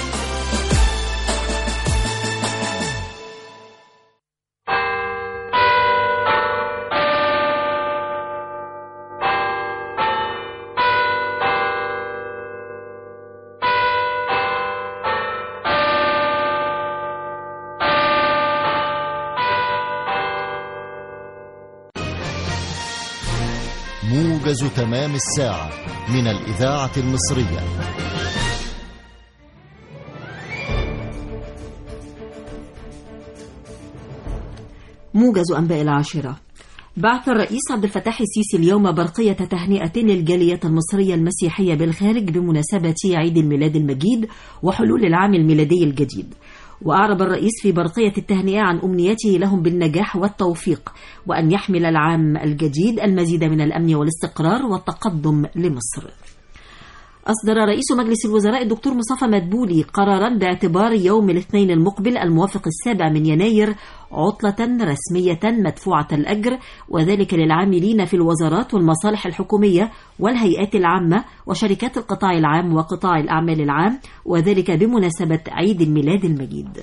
S11: موجز تمام الساعة من الإذاعة المصرية
S2: موجز أنباء العاشرة بعث الرئيس عبد الفتاح السيسي اليوم برقية تهنئة للجالية المصرية المسيحية بالخارج بمناسبة عيد الميلاد المجيد وحلول العام الميلادي الجديد وأعرب الرئيس في برقية التهنئة عن أمنيته لهم بالنجاح والتوفيق وأن يحمل العام الجديد المزيد من الأمن والاستقرار والتقدم لمصر أصدر رئيس مجلس الوزراء الدكتور مصطفى مدبولي قرارا باعتبار يوم الاثنين المقبل الموافق السابع من يناير عطلة رسمية مدفوعة الأجر وذلك للعاملين في الوزارات والمصالح الحكومية والهيئات العامة وشركات القطاع العام وقطاع الأعمال العام وذلك بمناسبة عيد الميلاد المجيد.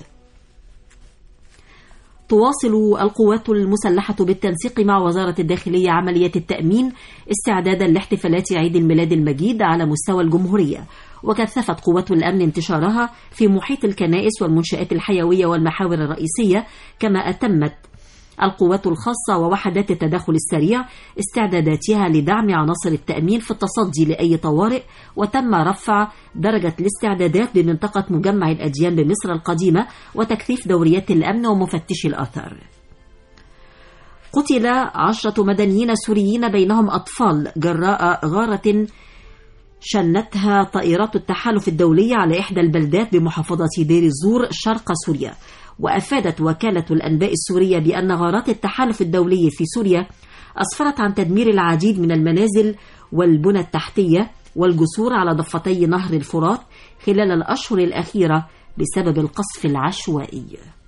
S2: تواصل القوات المسلحة بالتنسيق مع وزارة الداخلية عملية التأمين استعدادا لاحتفالات عيد الميلاد المجيد على مستوى الجمهورية وكثفت قوات الأمن انتشارها في محيط الكنائس والمنشآت الحيوية والمحاور الرئيسية كما أتمت القوات الخاصة ووحدات التدخل السريع استعداداتها لدعم عناصر التأمين في التصدي لأي طوارئ وتم رفع درجة الاستعدادات بمنطقة مجمع الأديان بمصر القديمة وتكثيف دوريات الأمن ومفتشي الآثار قتل عشرة مدنيين سوريين بينهم أطفال جراء غارة شنتها طائرات التحالف الدولية على إحدى البلدات بمحافظة دير الزور شرق سوريا وأفادت وكالة الأنباء السورية بأن غارات التحالف الدولي في سوريا أسفرت عن تدمير العديد من المنازل والبنى التحتية والجسور على ضفتي نهر الفرات خلال الأشهر الأخيرة بسبب القصف العشوائي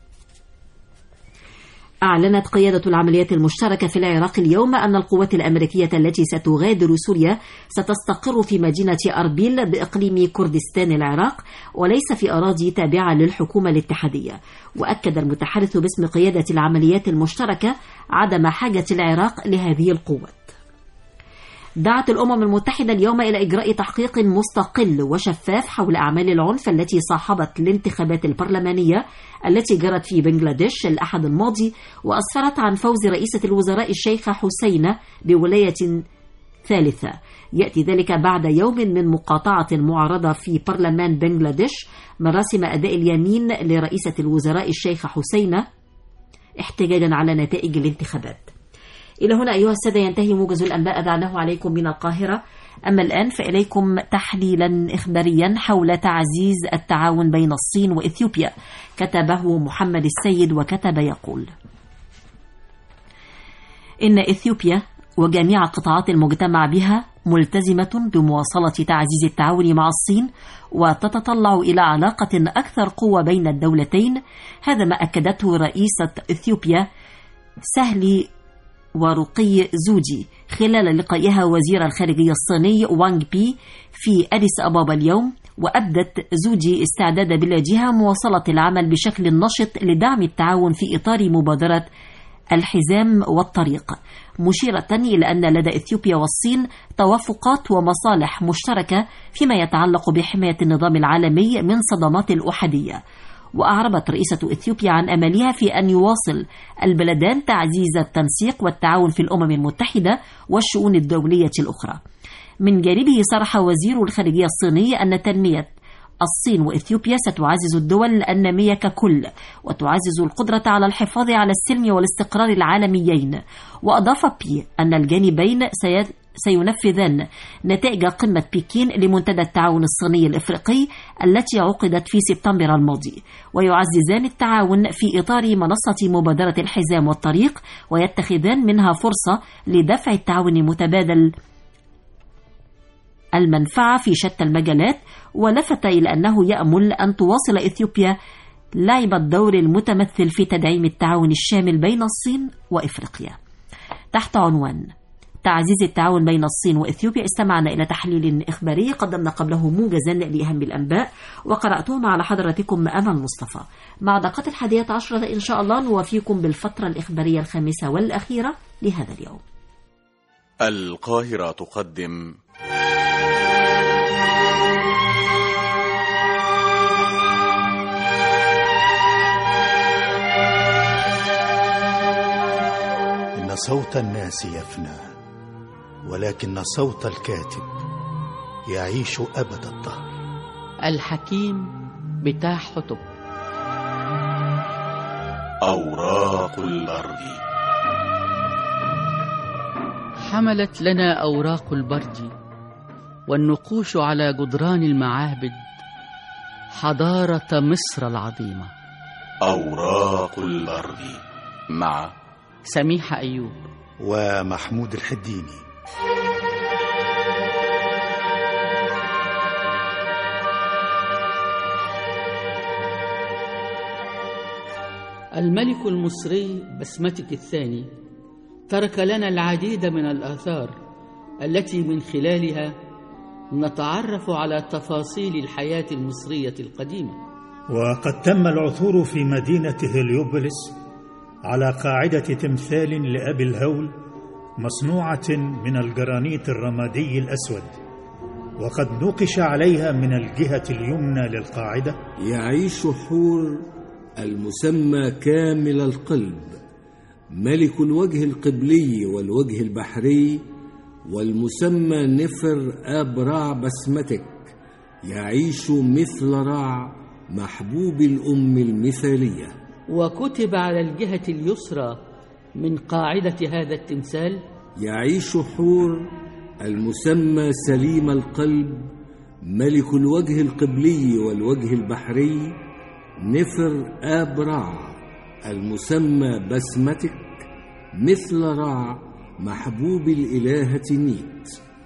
S2: أعلنت قيادة العمليات المشتركة في العراق اليوم أن القوات الأمريكية التي ستغادر سوريا ستستقر في مدينة أربيل بإقليم كردستان العراق وليس في أراضي تابعة للحكومة الاتحادية وأكد المتحدث باسم قيادة العمليات المشتركة عدم حاجة العراق لهذه القوات دعت الأمم المتحدة اليوم إلى إجراء تحقيق مستقل وشفاف حول أعمال العنف التي صاحبت الانتخابات البرلمانية التي جرت في بنغلاديش الأحد الماضي وأسفرت عن فوز رئيسة الوزراء الشيخة حسينة بولاية ثالثة يأتي ذلك بعد يوم من مقاطعة معارضة في برلمان بنغلاديش مراسم أداء اليمين لرئيسة الوزراء الشيخة حسينة احتجاجا على نتائج الانتخابات إلى هنا أيها السادة ينتهي موجز الأنباء أذعناه عليكم من القاهرة أما الآن فإليكم تحليلا إخباريا حول تعزيز التعاون بين الصين وإثيوبيا كتبه محمد السيد وكتب يقول إن إثيوبيا وجميع قطاعات المجتمع بها ملتزمة بمواصلة تعزيز التعاون مع الصين وتتطلع إلى علاقة أكثر قوة بين الدولتين هذا ما أكدته رئيسة إثيوبيا سهلي ورقي زوجي خلال لقائها وزير الخارجية الصيني وانغ بي في أديس أبابا اليوم وأبدت زوجي استعداد بلادها مواصلة العمل بشكل نشط لدعم التعاون في إطار مبادرة الحزام والطريق مشيرة إلى أن لدى إثيوبيا والصين توافقات ومصالح مشتركة فيما يتعلق بحماية النظام العالمي من صدمات الأحادية وأعربت رئيسة إثيوبيا عن أملها في أن يواصل البلدان تعزيز التنسيق والتعاون في الأمم المتحدة والشؤون الدولية الأخرى من جانبه صرح وزير الخارجية الصيني أن تنمية الصين وإثيوبيا ستعزز الدول النامية ككل وتعزز القدرة على الحفاظ على السلم والاستقرار العالميين وأضاف بي أن الجانبين سيد سينفذان نتائج قمة بكين لمنتدى التعاون الصيني الإفريقي التي عقدت في سبتمبر الماضي ويعززان التعاون في إطار منصة مبادرة الحزام والطريق ويتخذان منها فرصة لدفع التعاون المتبادل المنفعة في شتى المجالات ولفت إلى أنه يأمل أن تواصل إثيوبيا لعب الدور المتمثل في تدعيم التعاون الشامل بين الصين وإفريقيا تحت عنوان تعزيز التعاون بين الصين وإثيوبيا استمعنا إلى تحليل إخباري قدمنا قبله موجزا لأهم الأنباء وقرأته مع حضراتكم أمل مصطفى مع دقات الحادية عشرة إن شاء الله نوافيكم بالفترة الإخبارية الخامسة والأخيرة لهذا اليوم
S1: القاهرة تقدم
S12: إن صوت الناس يفنى ولكن صوت الكاتب يعيش أبد الدهر
S13: الحكيم بتاع حطب
S1: أوراق الأرض
S13: حملت لنا أوراق البرد والنقوش على جدران المعابد حضارة مصر العظيمة
S1: أوراق الأرض مع
S13: سميحة أيوب
S12: ومحمود الحديني
S13: الملك المصري بسمتك الثاني ترك لنا العديد من الآثار التي من خلالها نتعرف على تفاصيل الحياة المصرية القديمة
S14: وقد تم العثور في مدينة هليوبوليس على قاعدة تمثال لأبي الهول مصنوعة من الجرانيت الرمادي الأسود وقد نقش عليها من الجهة اليمنى للقاعدة
S15: يعيش حور المسمى كامل القلب ملك الوجه القبلي والوجه البحري والمسمى نفر أبرع بسمتك يعيش مثل رع محبوب الأم المثالية
S13: وكتب على الجهة اليسرى من قاعدة هذا التمثال
S15: يعيش حور المسمى سليم القلب ملك الوجه القبلي والوجه البحري نفر أبرع المسمى بسمتك مثل رع محبوب الإلهة نيت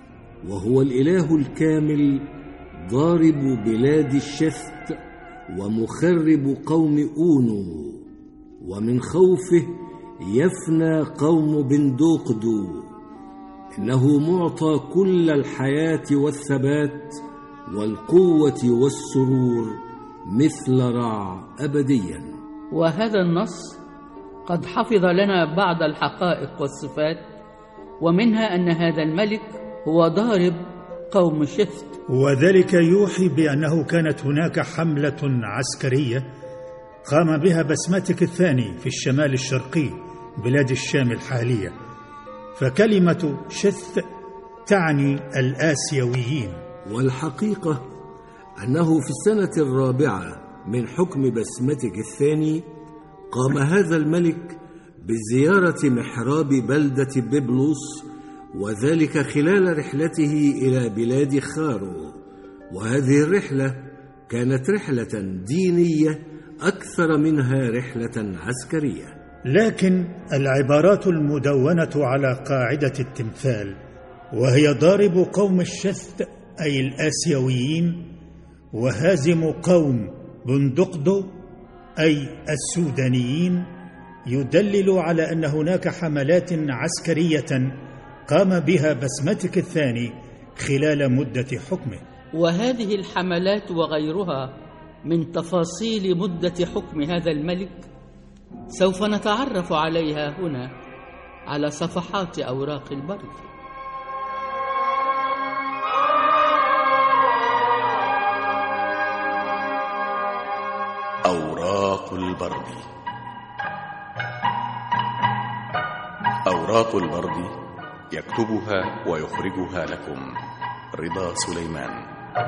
S15: وهو الإله الكامل ضارب بلاد الشث ومخرب قوم أونو ومن خوفه يفنى قوم بندوقدو إنه معطى كل الحياة والثبات والقوة والسرور مثل رع أبديا
S13: وهذا النص قد حفظ لنا بعض الحقائق والصفات ومنها أن هذا الملك هو ضارب قوم شفت
S14: وذلك يوحي بأنه كانت هناك حملة عسكرية قام بها بسمتك الثاني في الشمال الشرقي بلاد الشام الحالية فكلمة شث تعني الآسيويين
S15: والحقيقة أنه في السنة الرابعة من حكم بسمتك الثاني قام هذا الملك بزيارة محراب بلدة بيبلوس وذلك خلال رحلته إلى بلاد خارو وهذه الرحلة كانت رحلة دينية أكثر منها رحلة عسكرية
S14: لكن العبارات المدونة على قاعدة التمثال وهي ضارب قوم الشث أي الآسيويين وهازم قوم بندقدو أي السودانيين يدلل على أن هناك حملات عسكرية قام بها بسمتك الثاني خلال مدة حكمه
S13: وهذه الحملات وغيرها من تفاصيل مدة حكم هذا الملك سوف نتعرف عليها هنا على صفحات أوراق البرد
S1: أوراق البرد أوراق البرد يكتبها ويخرجها لكم رضا سليمان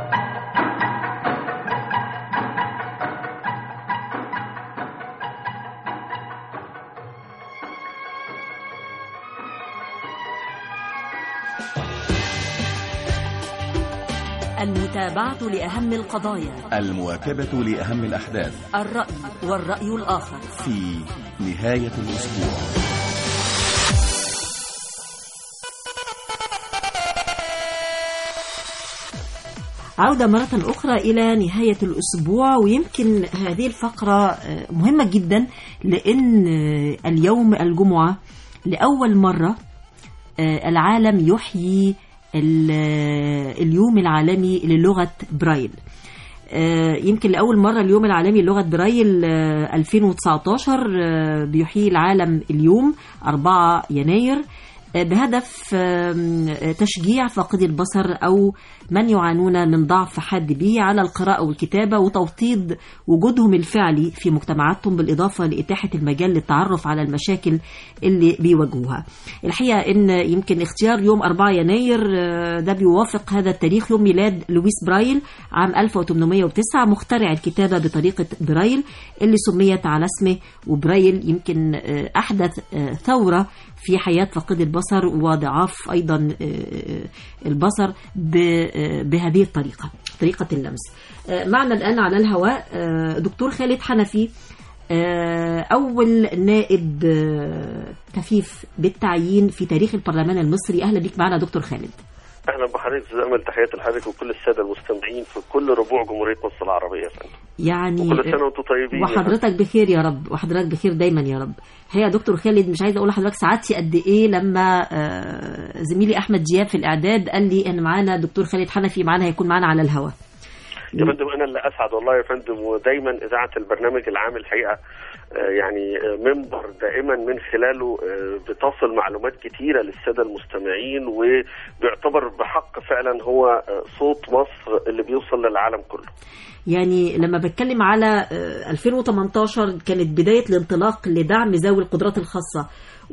S2: المتابعة لأهم القضايا
S1: المواكبة لأهم الأحداث
S2: الرأي والرأي الآخر
S1: في نهاية الأسبوع
S2: عودة مرة أخرى إلى نهاية الأسبوع ويمكن هذه الفقرة آه، مهمة جدا لأن آه، اليوم الجمعة لأول مرة آه، العالم يحيي ال- آه، اليوم العالمي للغة برايل آه، يمكن لأول مرة اليوم العالمي للغة برايل آه، 2019 آه، بيحيي العالم اليوم 4 يناير آه، بهدف آم، آه، تشجيع فاقدي البصر أو من يعانون من ضعف حاد به على القراءة والكتابة وتوطيد وجودهم الفعلي في مجتمعاتهم بالإضافة لإتاحة المجال للتعرف على المشاكل اللي بيواجهوها الحقيقة إن يمكن اختيار يوم 4 يناير آه، ده بيوافق هذا التاريخ يوم ميلاد لويس برايل عام 1809 مخترع الكتابة بطريقة برايل اللي سميت على اسمه وبرايل يمكن آه، أحدث آه، ثورة في حياة فاقدي البصر وضعاف أيضا آه، البصر ب- آه، بهذه الطريقة طريقة اللمس آه، معنا الآن على الهواء آه، دكتور خالد حنفي آه، أول نائب آه، كفيف بالتعيين في تاريخ البرلمان المصري أهلا بك معنا دكتور خالد
S16: اهلا بحضرتك استاذ امل تحياتي لحضرتك وكل الساده المستمعين في كل ربوع جمهوريه مصر العربيه يا فندم
S2: يعني
S16: وكل سنه وانتم طيبين يا فندم.
S2: وحضرتك بخير يا رب وحضرتك بخير دايما يا رب هي يا دكتور خالد مش عايزه اقول لحضرتك سعادتي قد ايه لما آه، زميلي احمد جياب في الاعداد قال لي ان معانا دكتور خالد حنفي معانا هيكون معانا على الهواء
S16: يا فندم انا اللي اسعد والله يا فندم ودايما اذاعه البرنامج العام الحقيقه آه، يعني آه، منبر دائما من خلاله آه، بتصل معلومات كتيره للساده المستمعين وبيعتبر بحق فعلا هو آه، صوت مصر اللي بيوصل للعالم كله
S2: يعني لما بتكلم على آه، 2018 كانت بداية الانطلاق لدعم ذوي القدرات الخاصة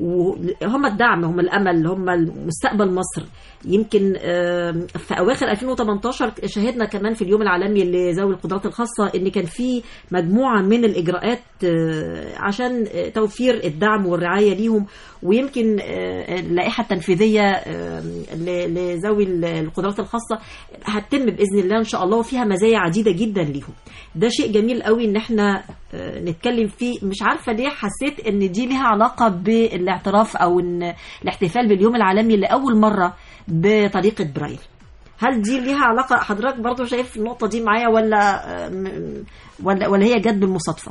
S2: وهم الدعم هم الأمل هم مستقبل مصر يمكن آه، في أواخر 2018 شهدنا كمان في اليوم العالمي لذوي القدرات الخاصة إن كان في مجموعة من الإجراءات آه، عشان آه، توفير الدعم والرعاية ليهم ويمكن آه، اللائحة التنفيذية آه، ل- لذوي القدرات الخاصة هتتم بإذن الله إن شاء الله وفيها مزايا عديدة جدا ليهم ده شيء جميل قوي إن احنا آه، نتكلم فيه مش عارفة ليه حسيت إن دي ليها علاقة بالاعتراف أو إن الاحتفال باليوم العالمي لأول مرة بطريقة برايل هل دي ليها علاقه حضرتك برضو شايف النقطه دي معايا ولا آه، م- ولا ولا هي جت بالمصادفه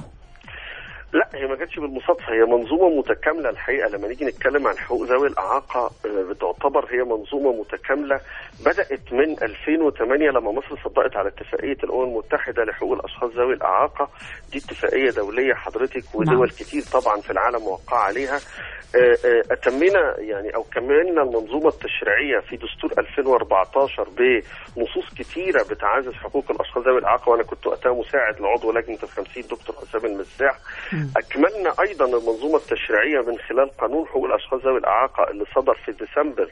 S16: لا هي ما جاتش بالمصادفه هي منظومه متكامله الحقيقه لما نيجي نتكلم عن حقوق ذوي الاعاقه آه، بتعتبر هي منظومه متكامله بدات من 2008 لما مصر صدقت على اتفاقيه الامم المتحده لحقوق الاشخاص ذوي الاعاقه دي اتفاقيه دوليه حضرتك ودول
S17: نعم.
S16: كتير طبعا في العالم موقعه عليها آه، آه، اتمينا يعني او كملنا المنظومه التشريعيه في دستور 2014 بنصوص كتيره بتعزز حقوق الاشخاص ذوي الاعاقه وانا كنت وقتها مساعد لعضو لجنه الخمسين دكتور حسام المساح اكملنا ايضا المنظومه التشريعيه من خلال قانون حقوق الاشخاص ذوي الاعاقه اللي صدر في ديسمبر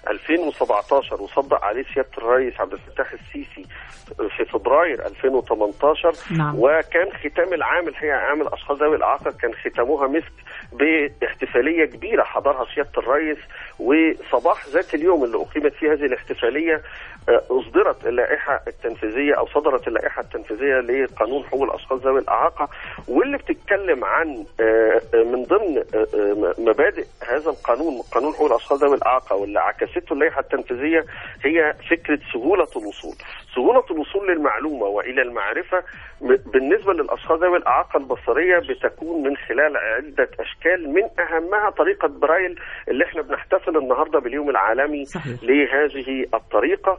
S16: 2017 وصدق عليه سياده الرئيس عبد الفتاح السيسي في فبراير 2018
S17: نعم.
S16: وكان ختام العام الحقيقه عام الاشخاص ذوي الاعاقه كان ختامها مسك باحتفاليه كبيره حضرها سياده الرئيس وصباح ذات اليوم اللي اقيمت فيه هذه الاحتفاليه آه، اصدرت اللائحه التنفيذيه او صدرت اللائحه التنفيذيه لقانون حقوق الاشخاص ذوي الاعاقه واللي بتتكلم عن آه، آه، من ضمن آه، آه، مبادئ هذا القانون قانون حقوق الاشخاص ذوي الاعاقه واللي عكسته اللائحه التنفيذيه هي فكره سهوله الوصول سهوله الوصول للمعلومه والى المعرفه م- بالنسبه للاشخاص ذوي الاعاقه البصريه بتكون من خلال عده اشكال من اهمها طريقه برايل اللي احنا بنحتفل النهارده باليوم العالمي
S17: صحيح.
S16: لهذه الطريقه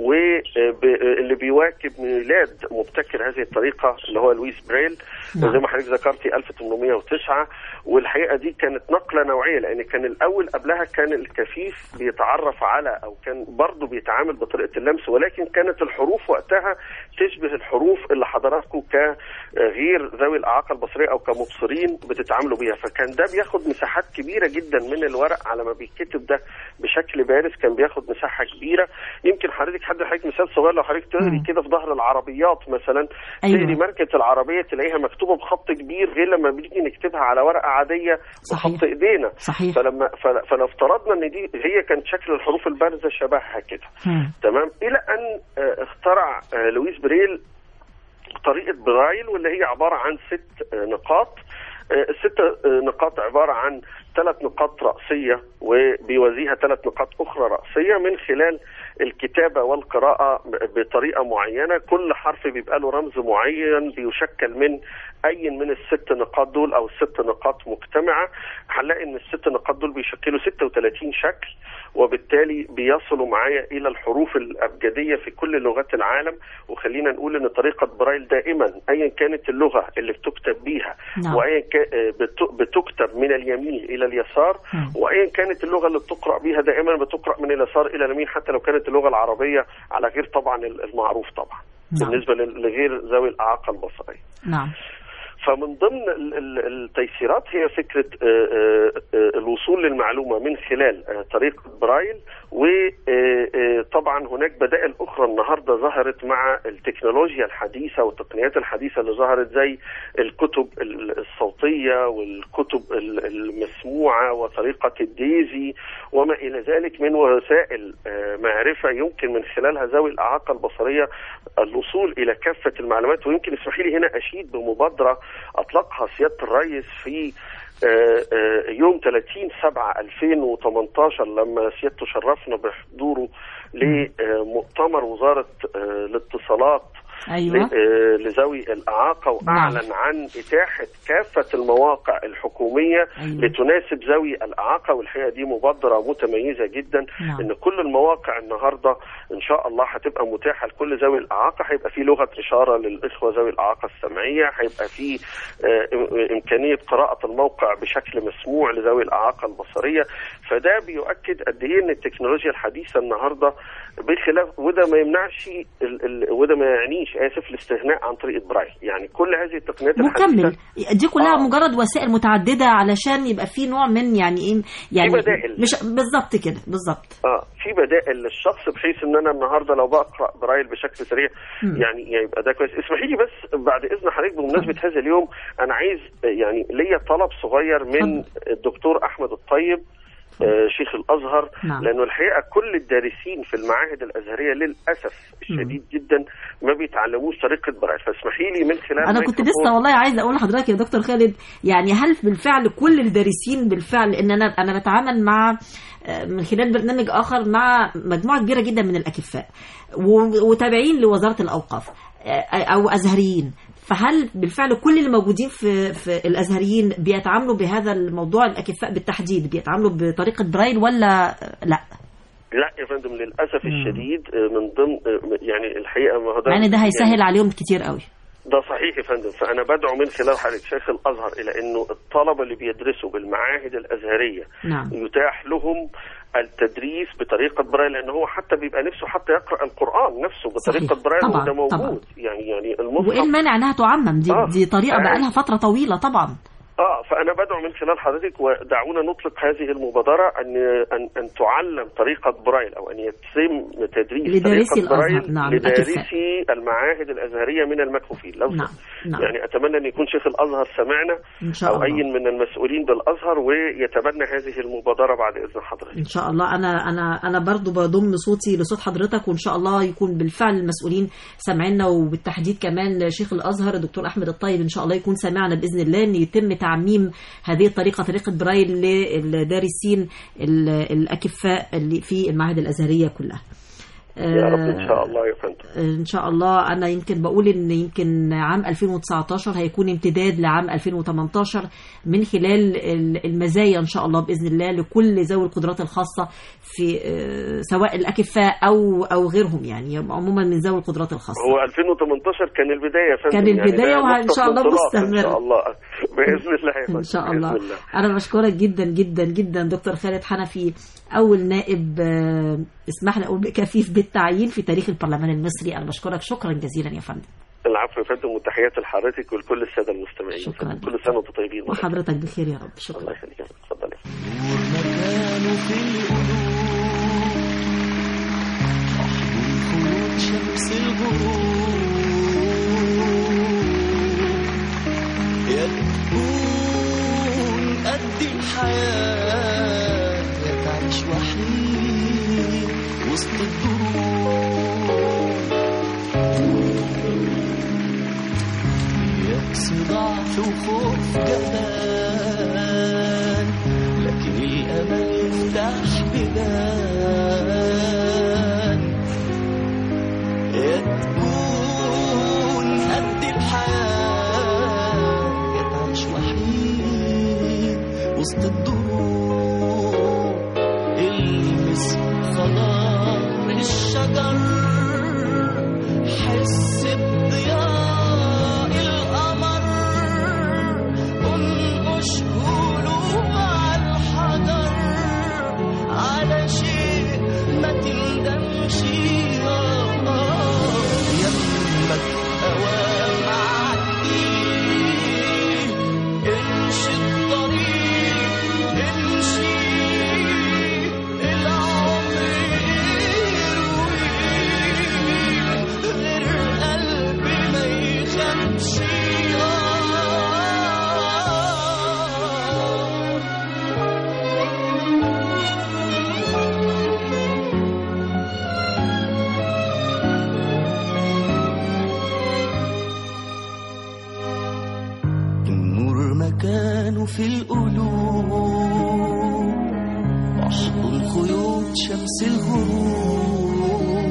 S16: واللي بيواكب ميلاد مبتكر هذه الطريقه اللي هو لويس بريل
S17: نعم.
S16: زي ما حضرتك ذكرتي 1809 والحقيقه دي كانت نقله نوعيه لان كان الاول قبلها كان الكفيف بيتعرف على او كان برضه بيتعامل بطريقه اللمس ولكن كانت الحروف وقتها تشبه الحروف اللي حضراتكم كغير ذوي الاعاقه البصريه او كمبصرين بتتعاملوا بيها فكان ده بياخد مساحات كبيره جدا من الورق على ما بيتكتب ده بشكل بارز كان بياخد مساحه كبيره يمكن حضرتك حد حضرتك مثال صغير لو حضرتك تقري كده في ظهر العربيات مثلا
S2: أيوة.
S16: تقري ماركه العربيه تلاقيها مكتوبه بخط كبير غير لما بنيجي نكتبها على ورقه عاديه بخط ايدينا
S2: صحيح.
S16: فلما فل- فلو افترضنا ان دي هي كانت شكل الحروف البارزه شبهها كده تمام الى ان آه، اخترع آه، لويس بريل طريقه برايل واللي هي عباره عن ست آه، نقاط آه، الست آه، نقاط عباره عن ثلاث نقاط رأسية وبيوازيها ثلاث نقاط أخرى رأسية من خلال الكتابة والقراءة ب- بطريقة معينة كل حرف بيبقى له رمز معين بيشكل من أي من الست نقاط دول أو الست نقاط مجتمعة هنلاقي إن الست نقاط دول بيشكلوا 36 شكل وبالتالي بيصلوا معايا إلى الحروف الأبجدية في كل لغات العالم وخلينا نقول إن طريقة برايل دائما أيا كانت اللغة اللي بتكتب بيها
S17: نعم.
S16: وأيا كا- آه، بت- بتكتب من اليمين إلى اليسار وايا كانت اللغه اللي بتقرا بيها دائما بتقرا من اليسار الى اليمين حتى لو كانت اللغه العربيه على غير طبعا المعروف طبعا
S2: نعم.
S16: بالنسبه لل- لغير ذوي الاعاقه البصريه
S2: نعم
S16: فمن ضمن ال- ال- التيسيرات هي فكره آه، آه، آه، الوصول للمعلومه من خلال آه، طريقه برايل وطبعا هناك بدائل اخرى النهارده ظهرت مع التكنولوجيا الحديثه والتقنيات الحديثه اللي ظهرت زي الكتب ال- الصوتيه والكتب ال- المسموعه وطريقه الديزي وما الى ذلك من وسائل آه، معرفه يمكن من خلالها ذوي الاعاقه البصريه الوصول الى كافه المعلومات ويمكن اسمحي لي هنا اشيد بمبادره اطلقها سياده الرئيس في آه، آه، يوم 30 7 2018 لما سيادته شرفنا بحضوره لمؤتمر وزاره آه، الاتصالات
S2: أيوة.
S16: ل- آه، لذوي الإعاقة وأعلن عن إتاحة كافة المواقع الحكومية
S2: أيوة.
S16: لتناسب ذوي الإعاقة والحقيقة دي مبادرة متميزة جدا
S2: نعم.
S16: إن كل المواقع النهاردة إن شاء الله هتبقى متاحة لكل ذوي الإعاقة هيبقى في لغة إشارة للإخوة ذوي الإعاقة السمعية هيبقى في آه، إم- إمكانية قراءة الموقع بشكل مسموع لذوي الإعاقة البصرية فده بيؤكد قد إيه إن التكنولوجيا الحديثة النهاردة بخلاف وده ما يمنعش ال... ال... وده ما يعنيش اسف الاستغناء عن طريقه برايل يعني كل هذه التقنيات
S2: مكمل دي كلها مجرد وسائل متعدده علشان يبقى في نوع من يعني ايه يعني
S16: في بدائل.
S2: مش بالظبط كده بالظبط
S16: اه في بدائل للشخص بحيث ان انا النهارده لو بقرا برايل بشكل سريع
S2: مم.
S16: يعني يبقى ده كويس اسمحي لي بس بعد اذن حضرتك بمناسبه هذا اليوم انا عايز آه، يعني ليا طلب صغير من الدكتور احمد الطيب آه، شيخ الازهر
S2: نعم.
S16: لانه الحقيقه كل الدارسين في المعاهد الازهريه للاسف الشديد جدا ما بيتعلموش طريقه برايل فاسمحي لي من خلال
S2: انا كنت
S16: ميكروفون-
S2: لسه والله عايزه اقول لحضرتك يا دكتور خالد يعني هل بالفعل كل الدارسين بالفعل ان انا انا بتعامل مع آه، من خلال برنامج اخر مع مجموعه كبيره جدا من الاكفاء و- وتابعين لوزاره الاوقاف آه، او ازهريين فهل بالفعل كل اللي موجودين في في الازهريين بيتعاملوا بهذا الموضوع الاكفاء بالتحديد بيتعاملوا بطريقه برايل ولا لا؟
S16: لا يا فندم للاسف الشديد آه، من ضمن آه، يعني الحقيقه ما هو ده
S2: مع ان ده
S16: يعني
S2: هيسهل عليهم كتير قوي
S16: ده صحيح يا فندم فانا بدعو من خلال حضرتك شيخ الازهر الى انه الطلبه اللي بيدرسوا بالمعاهد الازهريه
S2: نعم
S16: يتاح لهم التدريس بطريقه برايل لان هو حتى بيبقى نفسه حتى يقرا القران نفسه بطريقه
S2: صحيح.
S16: برايل
S2: طبعاً،
S16: وده موجود
S2: طبعاً.
S16: يعني يعني المصحف
S2: وايه المانع انها تعمم دي
S16: آه.
S2: دي طريقه
S16: آه.
S2: بقى لها فتره طويله طبعا
S16: اه فانا بدعو من خلال حضرتك ودعونا نطلق هذه المبادره ان ان ان تعلم طريقه برايل او ان يتم تدريس
S2: لدارسي
S16: طريقه
S2: الأزهر،
S16: برايل
S2: نعم،
S16: لدارسي المعاهد الازهريه من المكفوفين لو
S2: نعم نعم
S16: يعني اتمنى ان يكون شيخ الازهر سمعنا
S2: ان شاء
S16: او
S2: الله
S16: اي من المسؤولين بالازهر ويتبنى هذه المبادره بعد اذن حضرتك
S2: ان شاء الله انا انا انا برضو بضم صوتي لصوت حضرتك وان شاء الله يكون بالفعل المسؤولين سامعيننا وبالتحديد كمان شيخ الازهر الدكتور احمد الطيب ان شاء الله يكون سامعنا باذن الله ان يتم تعميم هذه الطريقه طريقه برايل للدارسين ال- الاكفاء اللي في المعاهد الازهريه كلها
S16: يا رب ان شاء الله يا فندم
S2: ان شاء الله انا يمكن بقول ان يمكن عام 2019 هيكون امتداد لعام 2018 من خلال ال- المزايا ان شاء الله باذن الله لكل ذوي القدرات الخاصه في آه، سواء الاكفاء او او غيرهم يعني عموما من ذوي القدرات الخاصه
S16: هو 2018 كان البدايه يا فندم
S2: كان
S16: يعني
S2: البداية
S16: ده
S2: وإن
S16: نقطة
S2: شاء الله
S16: انطلاق
S2: مستمر.
S16: ان شاء الله باذن الله يا فندم
S2: ان شاء
S16: بإذن
S2: الله
S16: الله.
S2: انا بشكرك جدا جدا جدا دكتور خالد حنفي اول نائب آه، اسمح لي اقول كفيف بالتعيين في تاريخ البرلمان المصري انا بشكرك شكرا جزيلا يا فندم
S16: العفو يا فندم وتحياتي لحضرتك ولكل الساده المستمعين
S2: شكرا
S16: كل سنه وانتم طيبين
S2: وحضرتك بخير يا رب شكرا
S16: الله يخليك اتفضل يا فندم.
S4: مكانه في القلوب أحضن خيوط شمس الغروب يا تكون قد الحياة يا تعيش وحيد وسط الدروب يأس ضعف وخوف جبان لكن الأمل يفتح بيبان يا تكون قد الحياة يا تعيش وحيد وسط الدروب المس خضار الشجر حس بضياء القمر انقش قلوب على الحجر على شيء ما تندمش يمك اوام عدي امشي الطريق امشي العمر يروي غير قلبي ما يخافش النور مكانه في القلوب أحضن خيوط شمس الغروب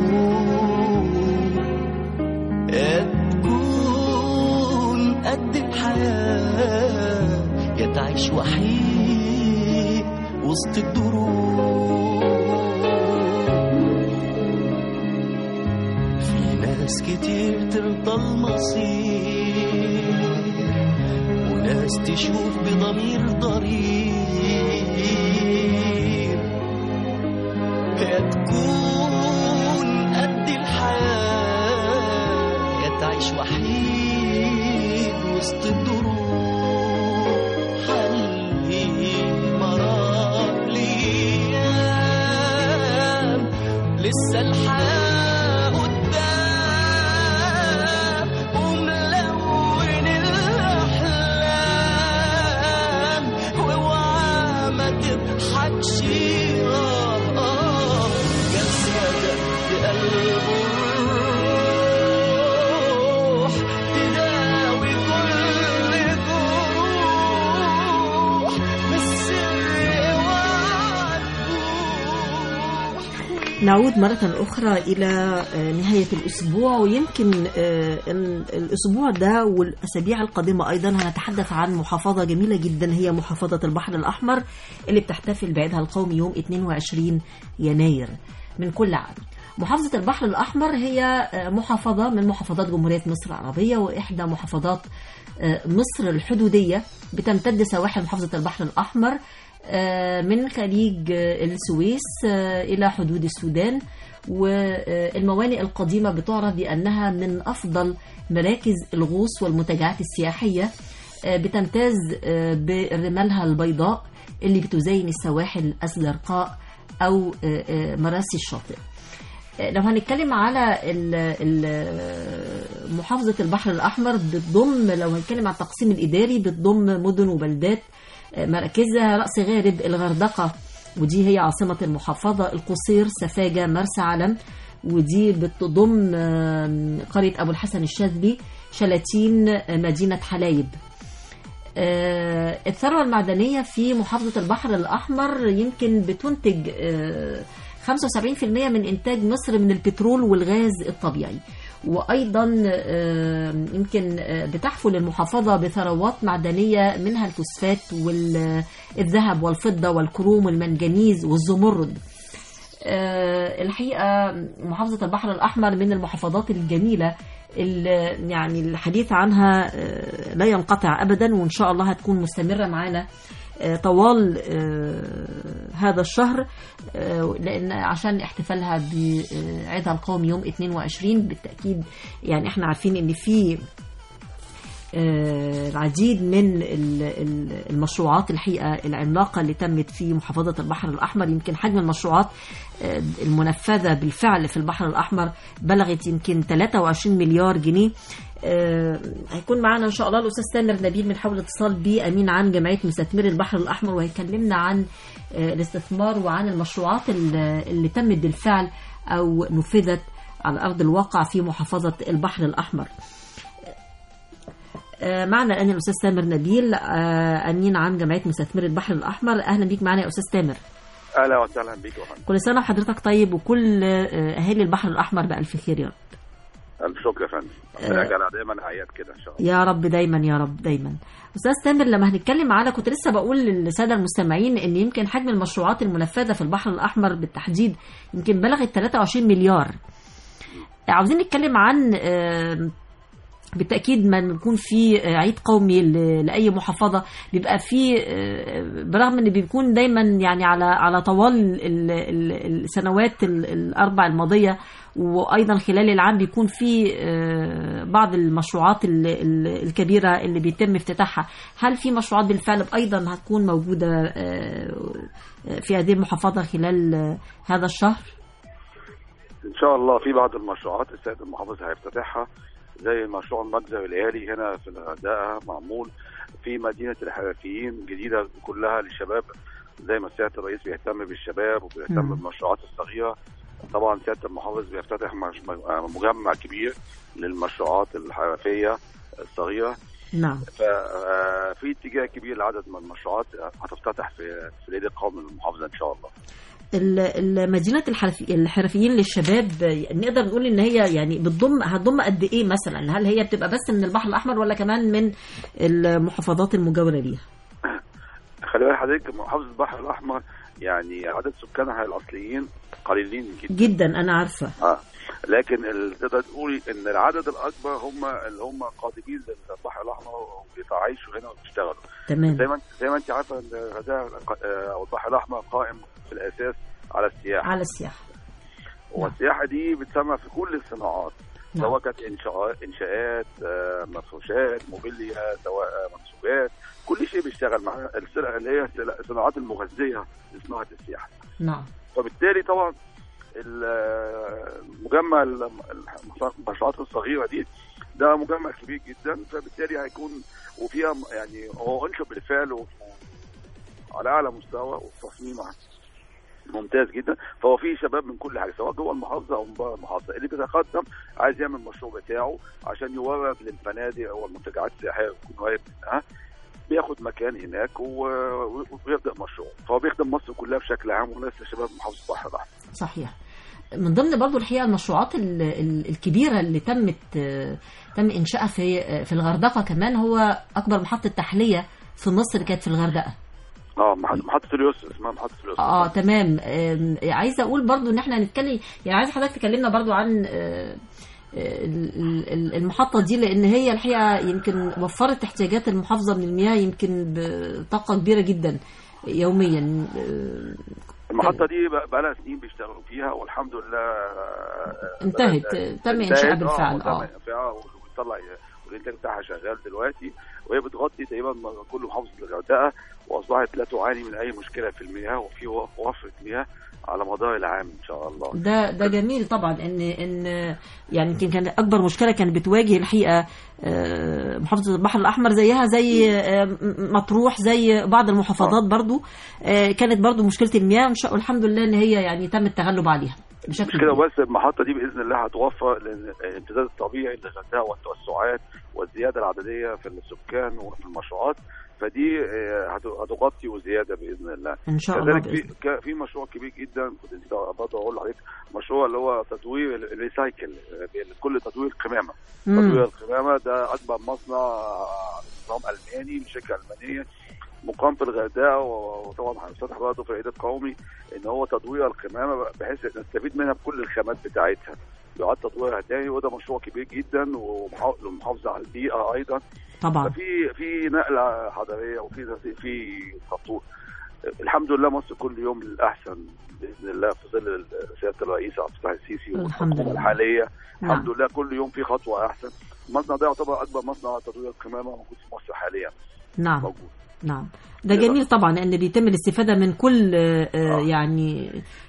S4: يا تكون قد الحياة يا تعيش وحيد وسط الدروب في ناس كتير ترضى المصير وناس تشوف بضمير ضرير يا تكون قد الحياة يا تعيش وحيد وسط الدروب حلي مرار ليام لسه الحياة قدام وملون الأحلام واوعى ما تضحكش قلبه الروح تداوي كل جروح بالسر
S2: نعود مرة أخرى إلى آه، نهاية الأسبوع ويمكن آه، ال- الأسبوع ده والأسابيع القادمة أيضا هنتحدث عن محافظة جميلة جدا هي محافظة البحر الأحمر اللي بتحتفل بعيدها القومي يوم 22 يناير من كل عام محافظة البحر الأحمر هي آه، محافظة من محافظات جمهورية مصر العربية وإحدى محافظات آه، مصر الحدودية بتمتد سواحل محافظة البحر الأحمر آه، من خليج آه، السويس آه، إلى حدود السودان والموانئ القديمة بتعرف بأنها من أفضل مراكز الغوص والمنتجعات السياحية آه، بتمتاز آه، برمالها البيضاء اللي بتزين السواحل الزرقاء أو آه، آه، مراسي الشاطئ آه، لو هنتكلم على ال- ال- محافظة البحر الأحمر بتضم لو هنتكلم على التقسيم الإداري بتضم مدن وبلدات آه، مراكزها رأس غارب الغردقة ودي هي عاصمة المحافظة القصير سفاجة مرسى علم ودي بتضم آه، قرية أبو الحسن الشاذلي شلاتين آه، مدينة حلايب آه، الثروة المعدنية في محافظة البحر الأحمر يمكن بتنتج آه، 75% من إنتاج مصر من البترول والغاز الطبيعي وأيضا آه، يمكن آه، بتحفل المحافظة بثروات معدنية منها الفوسفات والذهب والفضة والكروم والمنجنيز والزمرد آه، الحقيقة محافظة البحر الأحمر من المحافظات الجميلة اللي يعني الحديث عنها آه، لا ينقطع أبدا وإن شاء الله هتكون مستمرة معانا آه، طوال آه، هذا الشهر آه، لأن عشان احتفالها بعيدها القومي يوم 22 بالتأكيد يعني احنا عارفين ان في آه، العديد من ال- ال- المشروعات الحقيقة العملاقة اللي تمت في محافظة البحر الأحمر يمكن حجم المشروعات آه، المنفذة بالفعل في البحر الأحمر بلغت يمكن 23 مليار جنيه آه، هيكون معنا إن شاء الله الأستاذ سامر نبيل من حول اتصال بيه أمين عن جمعية مستثمري البحر الأحمر وهيكلمنا عن آه، الاستثمار وعن المشروعات اللي اللي تمت بالفعل أو نفذت على أرض الواقع في محافظة البحر الأحمر آه، معنا الآن الأستاذ تامر نبيل آه، أمين عن جمعية مستثمري البحر الأحمر أهلا بيك معنا يا أستاذ تامر
S17: اهلا وسهلا بيك يا فندم
S2: كل سنة وحضرتك طيب وكل آه، أهالي البحر الأحمر بألف خير يا رب
S17: الف شكر يا فندم ربنا يجعلها دايما اعياد كده ان شاء الله
S2: يا رب دايما يا رب دايما أستاذ تامر لما هنتكلم على كنت لسه بقول للسادة المستمعين إن يمكن حجم المشروعات المنفذة في البحر الأحمر بالتحديد يمكن بلغت 23 مليار عاوزين نتكلم عن آه، بالتاكيد ما بيكون في عيد قومي ل- لاي محافظه بيبقى في آه، برغم ان بيكون دايما يعني على على طوال ال- ال- السنوات ال- الاربع الماضيه وايضا خلال العام بيكون في آه، بعض المشروعات ال- ال- الكبيره اللي بيتم افتتاحها هل في مشروعات بالفعل ايضا هتكون موجوده آه، في هذه المحافظه خلال آه، هذا الشهر
S17: ان شاء الله في بعض المشروعات السيد المحافظ هيفتتحها زي مشروع المجزر الآلي هنا في الغردقة معمول في مدينة الحرفيين جديدة كلها للشباب زي ما سيادة الرئيس بيهتم بالشباب وبيهتم
S2: مم.
S17: بالمشروعات الصغيرة طبعا سيادة المحافظ بيفتتح مش- مجمع كبير للمشروعات الحرفية الصغيرة
S2: نعم
S17: ففي اتجاه كبير لعدد من المشروعات هتفتتح في في العيد القومي للمحافظة إن شاء الله
S2: ال- ال- مدينة الحرفي الحرفيين للشباب نقدر نقول ان هي يعني بتضم هتضم قد ايه مثلا هل هي بتبقى بس من البحر الاحمر ولا كمان من المحافظات المجاورة ليها
S17: خلي بالك حضرتك محافظة البحر الأحمر يعني عدد سكانها الأصليين قليلين جدا
S2: جدا انا عارفة
S17: اه لكن ال- تقدر تقولي ان العدد الاكبر هم اللي هم قادمين للبحر الاحمر وبيتعايشوا هنا وبيشتغلوا
S2: تمام
S17: زي ما انت زي ما انت عارفه ان الغردقه آه، او البحر الاحمر قائم في الاساس على السياحه
S2: على السياحة
S17: والسياحه دي بتسمى في كل الصناعات
S2: نعم.
S17: سواء كانت انشاءات انشاءات آه، مفروشات موبيليا سواء آه، منسوجات كل شيء بيشتغل مع السلع اللي هي السلع- الصناعات المغذيه لصناعه السياحه
S2: نعم
S17: فبالتالي طبعا المجمع المشروعات الصغيره دي ده مجمع كبير جدا فبالتالي هيكون وفيها م- يعني هو انشئ بالفعل و- على اعلى مستوى والتصميم ممتاز جدا فهو في شباب من كل حاجه سواء جوه المحافظه او من بره المحافظه اللي بيتقدم عايز يعمل المشروع بتاعه عشان يورد للفنادق او المنتجعات السياحيه يكون قريب منها بياخد مكان هناك و- و- وبيبدا مشروع فهو بيخدم مصر كلها بشكل عام وليس شباب محافظه البحر الاحمر
S2: صحيح من ضمن برضو الحقيقه المشروعات ال- ال- الكبيره اللي تمت آه، تم انشائها في آه، في الغردقه كمان هو اكبر محطه تحليه في مصر كانت في الغردقه
S17: اه محط- محطه اليوس اسمها محطه اليوس
S2: اه تمام آم، عايزه اقول برضو ان احنا هنتكلم يعني عايز حضرتك تكلمنا برضو عن آه، آه، ال- ال- المحطه دي لان هي الحقيقه يمكن وفرت احتياجات المحافظه من المياه يمكن بطاقه كبيره جدا يوميا آه،
S17: المحطة دي بقى بقى لها سنين بيشتغلوا فيها والحمد لله آه،
S2: انتهت،
S17: بدأت-
S2: تم
S17: انتهت،
S2: إنشائها
S17: آه،
S2: بالفعل،
S17: تم
S2: آه.
S17: إنشائها وبتطلع والإنتاج بتاعها شغال دلوقتي وهي بتغطي تقريبا كل محافظة الغردقة وأصبحت لا تعاني من أي مشكلة في المياه وفي وفرة مياه على مدار العام إن شاء الله
S2: ده ده جميل طبعا ان ان يعني يمكن كان اكبر مشكله كانت بتواجه الحقيقه آه، محافظه البحر الاحمر زيها زي آه، م- مطروح زي بعض المحافظات برضو آه، كانت برضو مشكله المياه وإن شاء- والحمد لله ان هي يعني تم التغلب عليها بشكل
S17: مش كده
S2: كبير.
S17: بس المحطة دي بإذن الله هتوفر لأن الامتداد الطبيعي للغردقة والتوسعات والزيادة العددية في السكان وفي المشروعات فدي آه، هت- هتغطي وزيادة بإذن الله
S2: إن شاء الله
S17: كذلك في ك- في مشروع كبير جدا كنت نسيت برضه أقول لحضرتك مشروع اللي هو تطوير ال- الريسايكل آه، كل تطوير القمامة
S2: مم.
S17: تطوير القمامة ده أكبر مصنع آه، نظام ألماني من شركة ألمانية مقام في الغردقه وطبعا هنفتتح برضه في العيد القومي ان هو تطوير القمامه بحيث نستفيد منها بكل الخامات بتاعتها يعاد تطويرها تاني وده مشروع كبير جدا ومحافظه على البيئه ايضا
S2: طبعا
S17: ففي في نقله حضاريه وفي في تطوير الحمد لله مصر كل يوم للاحسن باذن الله في ظل سياده الرئيس عبد الفتاح السيسي
S2: الحمد
S17: والحكومه
S2: لله.
S17: الحاليه
S2: نعم.
S17: الحمد لله كل يوم في خطوه احسن المصنع ده يعتبر اكبر مصنع تطوير القمامه موجود في مصر حاليا
S2: نعم
S17: موجود
S2: نعم ده جميل طبعا ان بيتم الاستفاده من كل آه، آه، يعني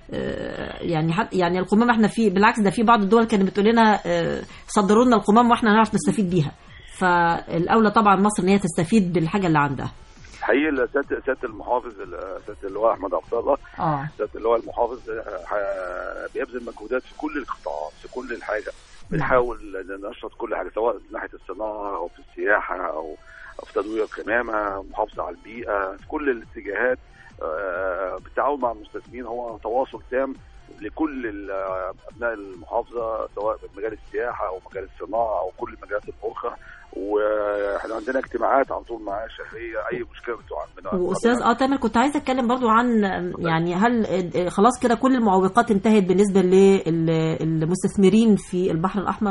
S2: آه، يعني حت يعني القمامه احنا في بالعكس ده في بعض الدول كانت بتقول لنا آه، صدروا لنا القمامه واحنا هنعرف نستفيد بيها فالاولى طبعا مصر ان هي تستفيد بالحاجه اللي عندها
S17: حقيقي سياده سياده المحافظ ال- سياده اللواء احمد عبد الله
S2: اه
S17: سياده اللواء المحافظ آه، ح- بيبذل مجهودات في كل القطاعات في كل الحاجه بنحاول ننشط كل حاجه سواء من ناحيه الصناعه او في السياحه او أو في تدوير القمامه محافظه على البيئه في كل الاتجاهات آه، بالتعاون مع المستثمرين هو تواصل تام لكل ال- ابناء المحافظه سواء في مجال السياحه او مجال الصناعه او كل المجالات الاخرى واحنا عندنا اجتماعات على طول معاه شهريه اي مشكله بتوع
S2: واستاذ اه تامر كنت عايزه اتكلم برضو عن يعني هل آه، خلاص كده كل المعوقات انتهت بالنسبه للمستثمرين في البحر الاحمر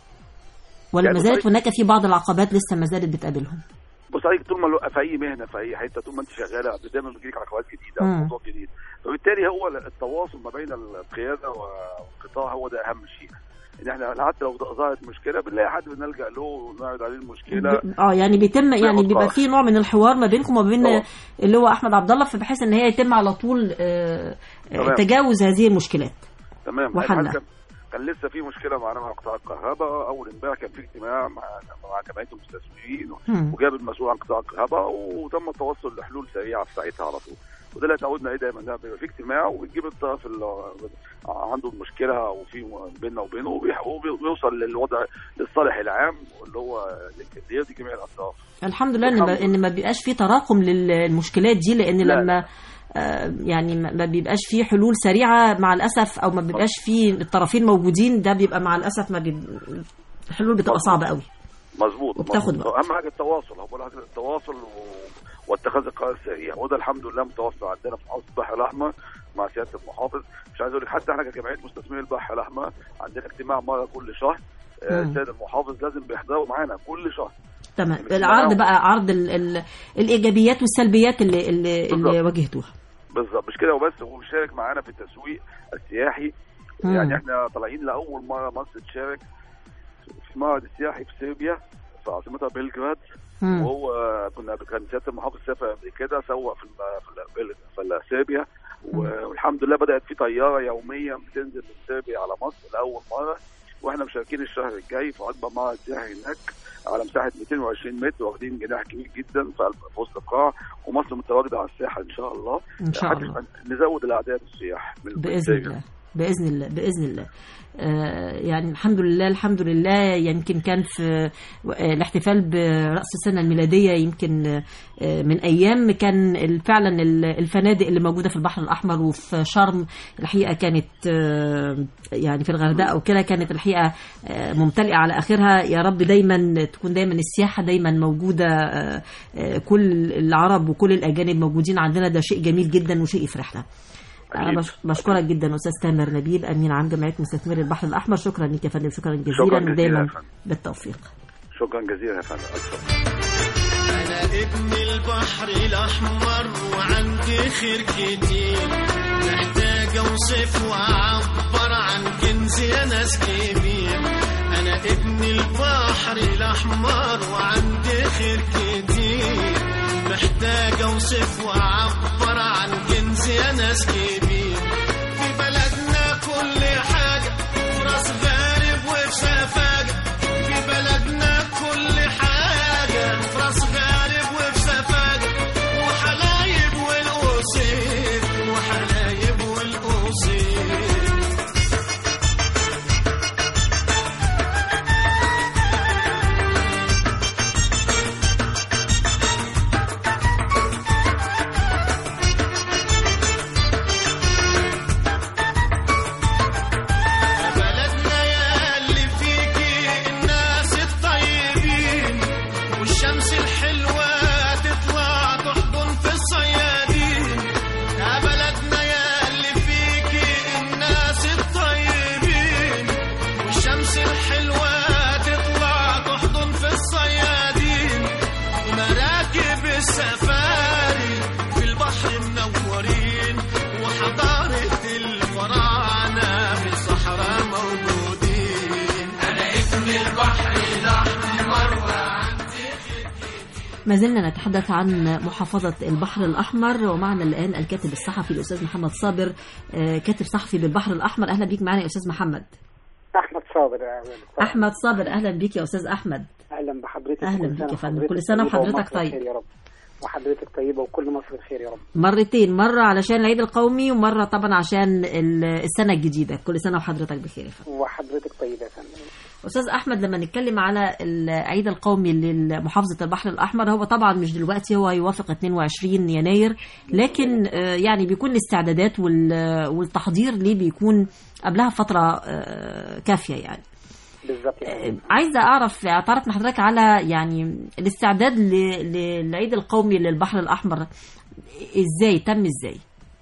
S2: ولا
S17: يعني
S2: ما زالت
S17: طيب.
S2: هناك في بعض العقبات لسه ما زالت بتقابلهم
S17: بص عليك طول ما الو- في اي مهنه في اي حته طول ما انت شغاله دايما بتجيلك عقبات جديده
S2: مم.
S17: موضوع جديد فبالتالي هو التواصل ما بين القياده والقطاع هو ده اهم شيء ان احنا حتى لو ظهرت مشكله بنلاقي حد بنلجا له ونعرض عليه المشكله
S2: اه يعني بيتم يعني بيبقى
S17: قرار.
S2: في نوع من الحوار ما بينكم وما بين
S17: طبعا.
S2: اللي هو احمد عبد الله فبحيث ان هي يتم على طول آه، آه،
S17: تمام.
S2: تجاوز هذه المشكلات
S17: تمام
S2: وحلها.
S17: كان كان لسه في مشكله معانا مع قطاع الكهرباء اول امبارح كان في اجتماع مع مع جمعيه المستثمرين
S2: مم.
S17: وجاب المسؤول عن قطاع الكهرباء وتم التوصل لحلول سريعه في ساعتها على طول وده اللي اتعودنا عليه دايما ده بيبقى في اجتماع وبتجيب الطرف اللي عنده المشكله او في بيننا وبينه وبيح- وبيوصل للوضع للصالح العام اللي هو اللي يرضي جميع الاطراف
S2: الحمد لله ان ما-
S17: الحمد
S2: ان ما بيبقاش في تراكم للمشكلات دي لان
S17: لا،
S2: لما آه، يعني ما ما بيبقاش في حلول سريعه مع الاسف او ما بيبقاش في الطرفين موجودين ده بيبقى مع الاسف ما بيب... الحلول بتبقى صعبه قوي
S17: مظبوط
S2: وبتاخد
S17: مظبوط. اهم حاجه التواصل هو بقول لك التواصل و... واتخاذ القرار السريع وده الحمد لله متوفر عندنا في محافظه البحر الاحمر مع سياده المحافظ مش عايز اقول لك حتى احنا كجمعيه مستثمرين البحر الاحمر عندنا اجتماع مره كل شهر آه،
S2: مم.
S17: السيد المحافظ لازم بيحضروا معانا كل شهر
S2: تمام العرض بقى عرض ال... ال... الايجابيات والسلبيات اللي اللي, اللي
S17: بالظبط.
S2: واجهتوها
S17: بالظبط مش كده وبس هو بيشارك معانا في التسويق السياحي
S2: مم.
S17: يعني احنا طالعين لاول مره مصر تشارك في المعرض السياحي في صربيا في عاصمتها بلجراد
S2: مم.
S17: وهو كنا كان سياده المحافظ سافر قبل كده سوق في الم- في ال- في ال- صربيا والحمد لله بدات في طياره يوميا بتنزل من صربيا على مصر لاول مره واحنا مشاركين الشهر الجاي في عقبه معرض سياحي هناك على مساحه 220 متر واخدين جناح كبير جدا في قلب- في وسط القاعه ومصر متواجده على الساحه ان شاء الله
S2: إن شاء
S17: حتى
S2: الله.
S17: نزود الاعداد السياح من
S2: باذن
S17: الجاية.
S2: الله باذن الله باذن الله آه، يعني الحمد لله الحمد لله يمكن كان في آه، الاحتفال براس السنه الميلاديه يمكن آه، من ايام كان ال- فعلا ال- الفنادق اللي موجوده في البحر الاحمر وفي شرم الحقيقه كانت آه، يعني في الغردقه وكده كانت الحقيقه آه، ممتلئه على اخرها يا رب دايما تكون دايما السياحه دايما موجوده آه، آه، كل العرب وكل الاجانب موجودين عندنا ده شيء جميل جدا وشيء يفرحنا أنا
S17: أكيد.
S2: بش- بشكرك جدا استاذ تامر نبيل امين عام جمعيه مستثمري البحر الاحمر شكرا لك يا فندم شكرا جزيلا
S17: شكراً جزيلاً
S2: ودايما
S17: يا فندم.
S2: بالتوفيق
S17: شكرا جزيلا يا فندم أكثر.
S4: أنا ابن البحر الأحمر وعندي خير كتير محتاج أوصف وأعبر عن كنز يا ناس كبير أنا ابن البحر الأحمر وعندي خير كتير محتاج أوصف وأعبر عن كنز يا ناس كبير في بلدنا كل حاجة راس غارب وفي سفاجة في بلدنا كل حاجة في راس غارب وفي سفاجة وحلايب والقصير وحلايب والقصير بلدنا يا اللي فيكي الناس الطيبين والشمس الحلوة تطلع تحضن في الصيادين يا بلدنا يا اللي فيكي الناس الطيبين والشمس الحلوة تطلع تحضن في الصيادين ومراكب السفاري في البحر منورين وحضارة الفراعنة في الصحراء موجودين أنا ابن البحر الأحمر وعندي
S2: ما زلنا نتحدث عن محافظة البحر الأحمر ومعنا الآن الكاتب الصحفي الأستاذ محمد صابر آه، كاتب صحفي بالبحر الأحمر أهلا بيك معنا يا أستاذ محمد
S18: احمد صابر أهلاً.
S2: أحمد صابر أهلا بيك يا أستاذ أحمد
S18: اهلا بحضرتك
S2: أهلا
S18: كل
S2: بيك
S18: سنة
S2: يا فندم.
S18: وحضرتك
S2: كل سنة
S18: طيبة
S2: وحضرتك
S18: ومصر
S2: طيب.
S18: بخير يا رب وحضرتك طيبه وكل مصر بخير يا رب
S2: مرتين مرة علشان العيد القومي ومرة طبعا عشان ال- السنة الجديدة كل سنة وحضرتك بخير يا فندم
S18: وحضرتك طيبه يا فندم
S2: استاذ احمد لما نتكلم على العيد القومي لمحافظه البحر الاحمر هو طبعا مش دلوقتي هو يوافق 22 يناير لكن آه، يعني بيكون الاستعدادات وال- والتحضير ليه بيكون قبلها فتره آه، كافيه يعني
S18: بالظبط يا فندم.
S2: عايزه اعرف اتعرف من حضرتك على يعني الاستعداد ل- للعيد القومي للبحر الاحمر ازاي تم ازاي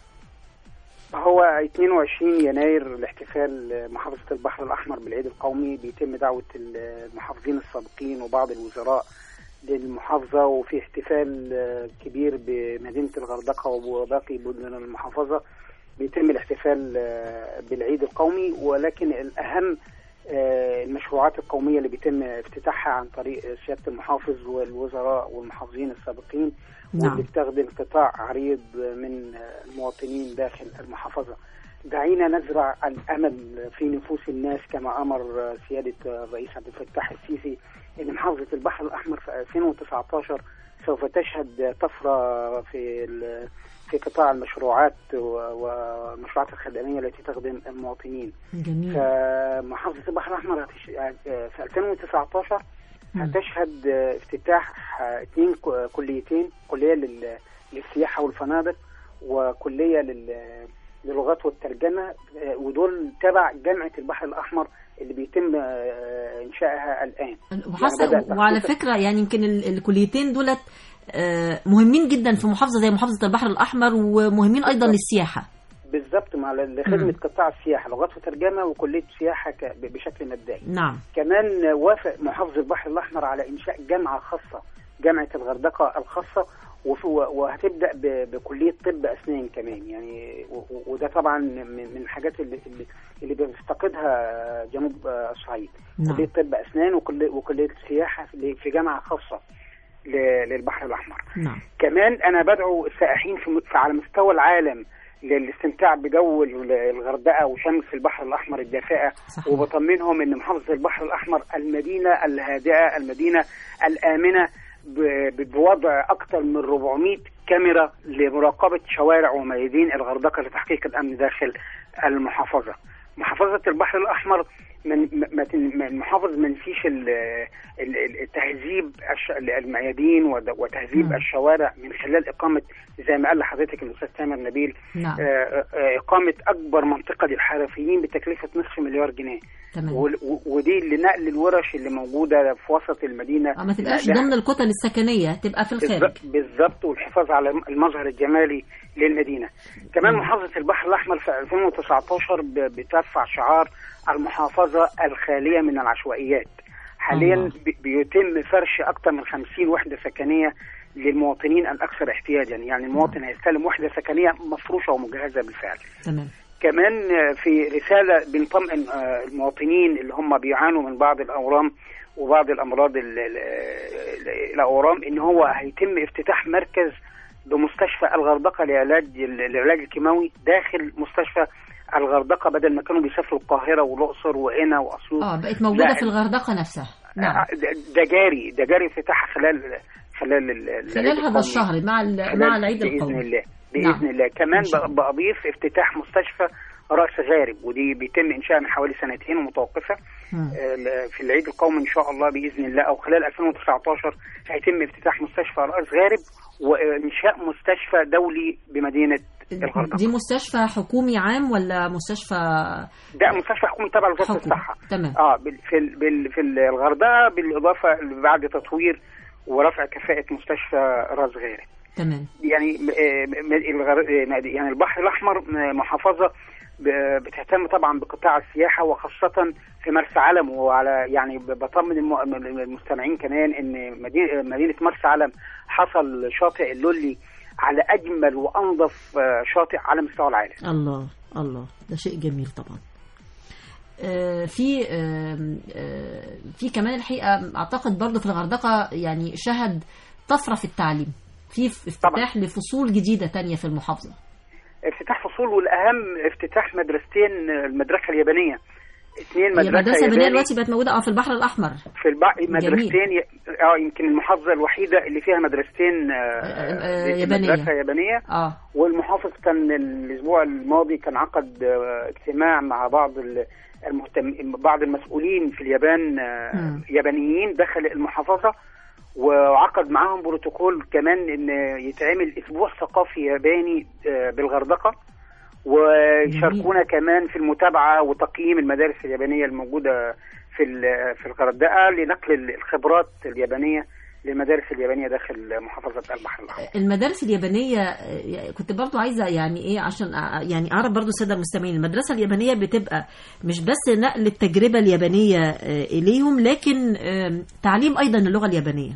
S18: هو 22 يناير الاحتفال محافظة البحر الأحمر بالعيد القومي بيتم دعوة المحافظين السابقين وبعض الوزراء للمحافظة وفي احتفال آه، كبير بمدينة الغردقة وباقي مدن المحافظة بيتم الاحتفال آه، بالعيد القومي ولكن الأهم آه، المشروعات القومية اللي بيتم افتتاحها عن طريق سيادة المحافظ والوزراء والمحافظين السابقين
S2: نعم.
S18: واللي بتخدم قطاع عريض من المواطنين داخل المحافظة دعينا نزرع الأمل في نفوس الناس كما أمر سيادة الرئيس عبد الفتاح السيسي أن محافظة البحر الأحمر في 2019 سوف تشهد طفرة في ال- في قطاع المشروعات و- والمشروعات الخدمية التي تخدم المواطنين
S2: جميل
S18: فمحافظة البحر الأحمر هتش... في 2019 هتشهد افتتاح اثنين ك- كليتين كلية لل... للسياحة والفنادق وكلية لل... للغات والترجمة ودول تبع جامعة البحر الأحمر اللي بيتم آه، إنشائها الآن
S2: وحصل
S18: يعني بدأ
S2: وعلى
S18: تخطيط-
S2: فكره يعني يمكن ال- الكليتين دولت آه، مهمين جدا في محافظه زي محافظه البحر الاحمر ومهمين ايضا للسياحه
S18: بالظبط مع لخدمة قطاع السياحة لغات وترجمة وكلية سياحة ك... ب- بشكل مبدئي
S2: نعم
S18: كمان وافق محافظ البحر الأحمر على إنشاء جامعة خاصة جامعة الغردقة الخاصة وف- وهتبدأ ب- بكلية طب أسنان كمان يعني و- و- وده طبعا من من الحاجات اللي اللي, اللي بيفتقدها جنوب الصعيد
S2: نعم.
S18: كلية طب أسنان وكلية وكلية سياحة في في جامعة خاصة ل- للبحر الأحمر
S2: نعم
S18: كمان انا بدعو السائحين في في- على مستوى العالم للاستمتاع بجو ال- الغردقه وشمس البحر الاحمر الدافئه
S2: صحيح.
S18: وبطمنهم ان محافظه البحر الاحمر المدينه الهادئه المدينه الامنه ب- ب- بوضع اكثر من 400 كاميرا لمراقبه شوارع وميادين الغردقه لتحقيق الامن داخل المحافظه. محافظه البحر الاحمر من ما- ما تن- ما- المحافظ ما نسيش ال- ال- ال- تهذيب الش- الميادين ود- وتهذيب الشوارع من خلال اقامه زي ما قال لحضرتك الاستاذ تامر نبيل
S2: نعم.
S18: آه، آه، اقامه اكبر منطقه للحرفيين بتكلفه نصف مليار جنيه
S2: تمام
S18: وال- و- ودي لنقل الورش اللي موجوده في وسط المدينه
S2: آه، ما تبقاش
S18: نقلها-
S2: ضمن الكتل السكنيه تبقى في الخارج
S18: بالظبط- بالظبط والحفاظ على المظهر الجمالي للمدينه كمان محافظه البحر الاحمر في 2019 ب- بترفع شعار المحافظه الخاليه من العشوائيات حاليا
S2: الله.
S18: ب- بيتم فرش اكثر من 50 وحده سكنيه للمواطنين الاكثر احتياجا يعني المواطن هيستلم وحده سكنيه مفروشه ومجهزه بالفعل
S2: تمام
S18: كمان في رسالة بنطمئن آه، المواطنين اللي هم بيعانوا من بعض الأورام وبعض الأمراض ال- ال- ال- الأورام إن هو هيتم افتتاح مركز بمستشفى الغردقة لعلاج ال- العلاج الكيماوي داخل مستشفى الغردقة بدل ما كانوا بيسافروا القاهرة والأقصر وقنا وأسيوط
S2: اه بقت موجوده
S18: لا،
S2: في الغردقه نفسها نعم
S18: آه، ده ده جاري ده جاري افتتاحها خلال خلال ال- العيد
S2: خلال هذا
S18: القومي.
S2: الشهر مع ال-
S18: خلال-
S2: مع العيد
S18: باذن
S2: القومي
S18: الله باذن
S2: نعم.
S18: الله كمان
S2: إن شاء
S18: ب- بضيف افتتاح مستشفى راس غارب ودي بيتم انشائها من حوالي سنتين ومتوقفه
S2: مم.
S18: آه، في العيد القومي ان شاء الله باذن الله او خلال 2019 هيتم افتتاح مستشفى راس غارب وانشاء مستشفى دولي بمدينه الغردقه
S2: دي مستشفى حكومي عام ولا مستشفى
S18: ده مستشفى حكومي تبع وزاره
S2: حكومي.
S18: الصحه
S2: تمام
S18: اه بال- في ال- بال- في الغردقه بالاضافه بعد تطوير ورفع كفاءه مستشفى راس غارب
S2: تمام
S18: يعني م- م- الغر- يعني البحر الاحمر محافظه ب- بتهتم طبعا بقطاع السياحه وخاصه في مرسى علم وعلى يعني ب- بطمن الم- المستمعين كمان ان مدينه مدينه مرسى علم حصل شاطئ اللولي على اجمل وانظف آه، شاطئ على مستوى العالم
S2: الله الله ده شيء جميل طبعا آه، في آم، آه، في كمان الحقيقه اعتقد برضه في الغردقه يعني شهد طفره في التعليم في افتتاح لفصول جديده تانية في المحافظه
S18: افتتاح فصول والاهم افتتاح مدرستين المدرسه اليابانيه اثنين
S2: هي
S18: مدرسه
S2: المدرسه اليابانيه
S18: ياباني
S2: دلوقتي بقت موجوده اه في البحر الاحمر
S18: في البع...
S2: جميل.
S18: مدرستين ي... اه يمكن المحافظه الوحيده اللي فيها مدرستين آه
S2: آه،
S18: آه
S2: يابانية.
S18: مدرسه يابانيه
S2: اه
S18: والمحافظ كان الاسبوع الماضي كان عقد آه اجتماع مع بعض ال- المهتم بعض المسؤولين في اليابان آه
S2: مم.
S18: يابانيين داخل المحافظه وعقد معاهم بروتوكول كمان ان يتعمل اسبوع ثقافي ياباني آه بالغردقه ويشاركونا كمان في المتابعه وتقييم المدارس اليابانيه الموجوده في ال- في الغردقه لنقل الخبرات اليابانيه للمدارس اليابانيه داخل محافظه البحر الاحمر.
S2: المدارس اليابانيه آه، كنت برضو عايزه يعني ايه عشان أ- يعني اعرف برضو الساده المستمعين المدرسه اليابانيه بتبقى مش بس نقل التجربه اليابانيه آه، اليهم لكن آم، تعليم ايضا اللغه اليابانيه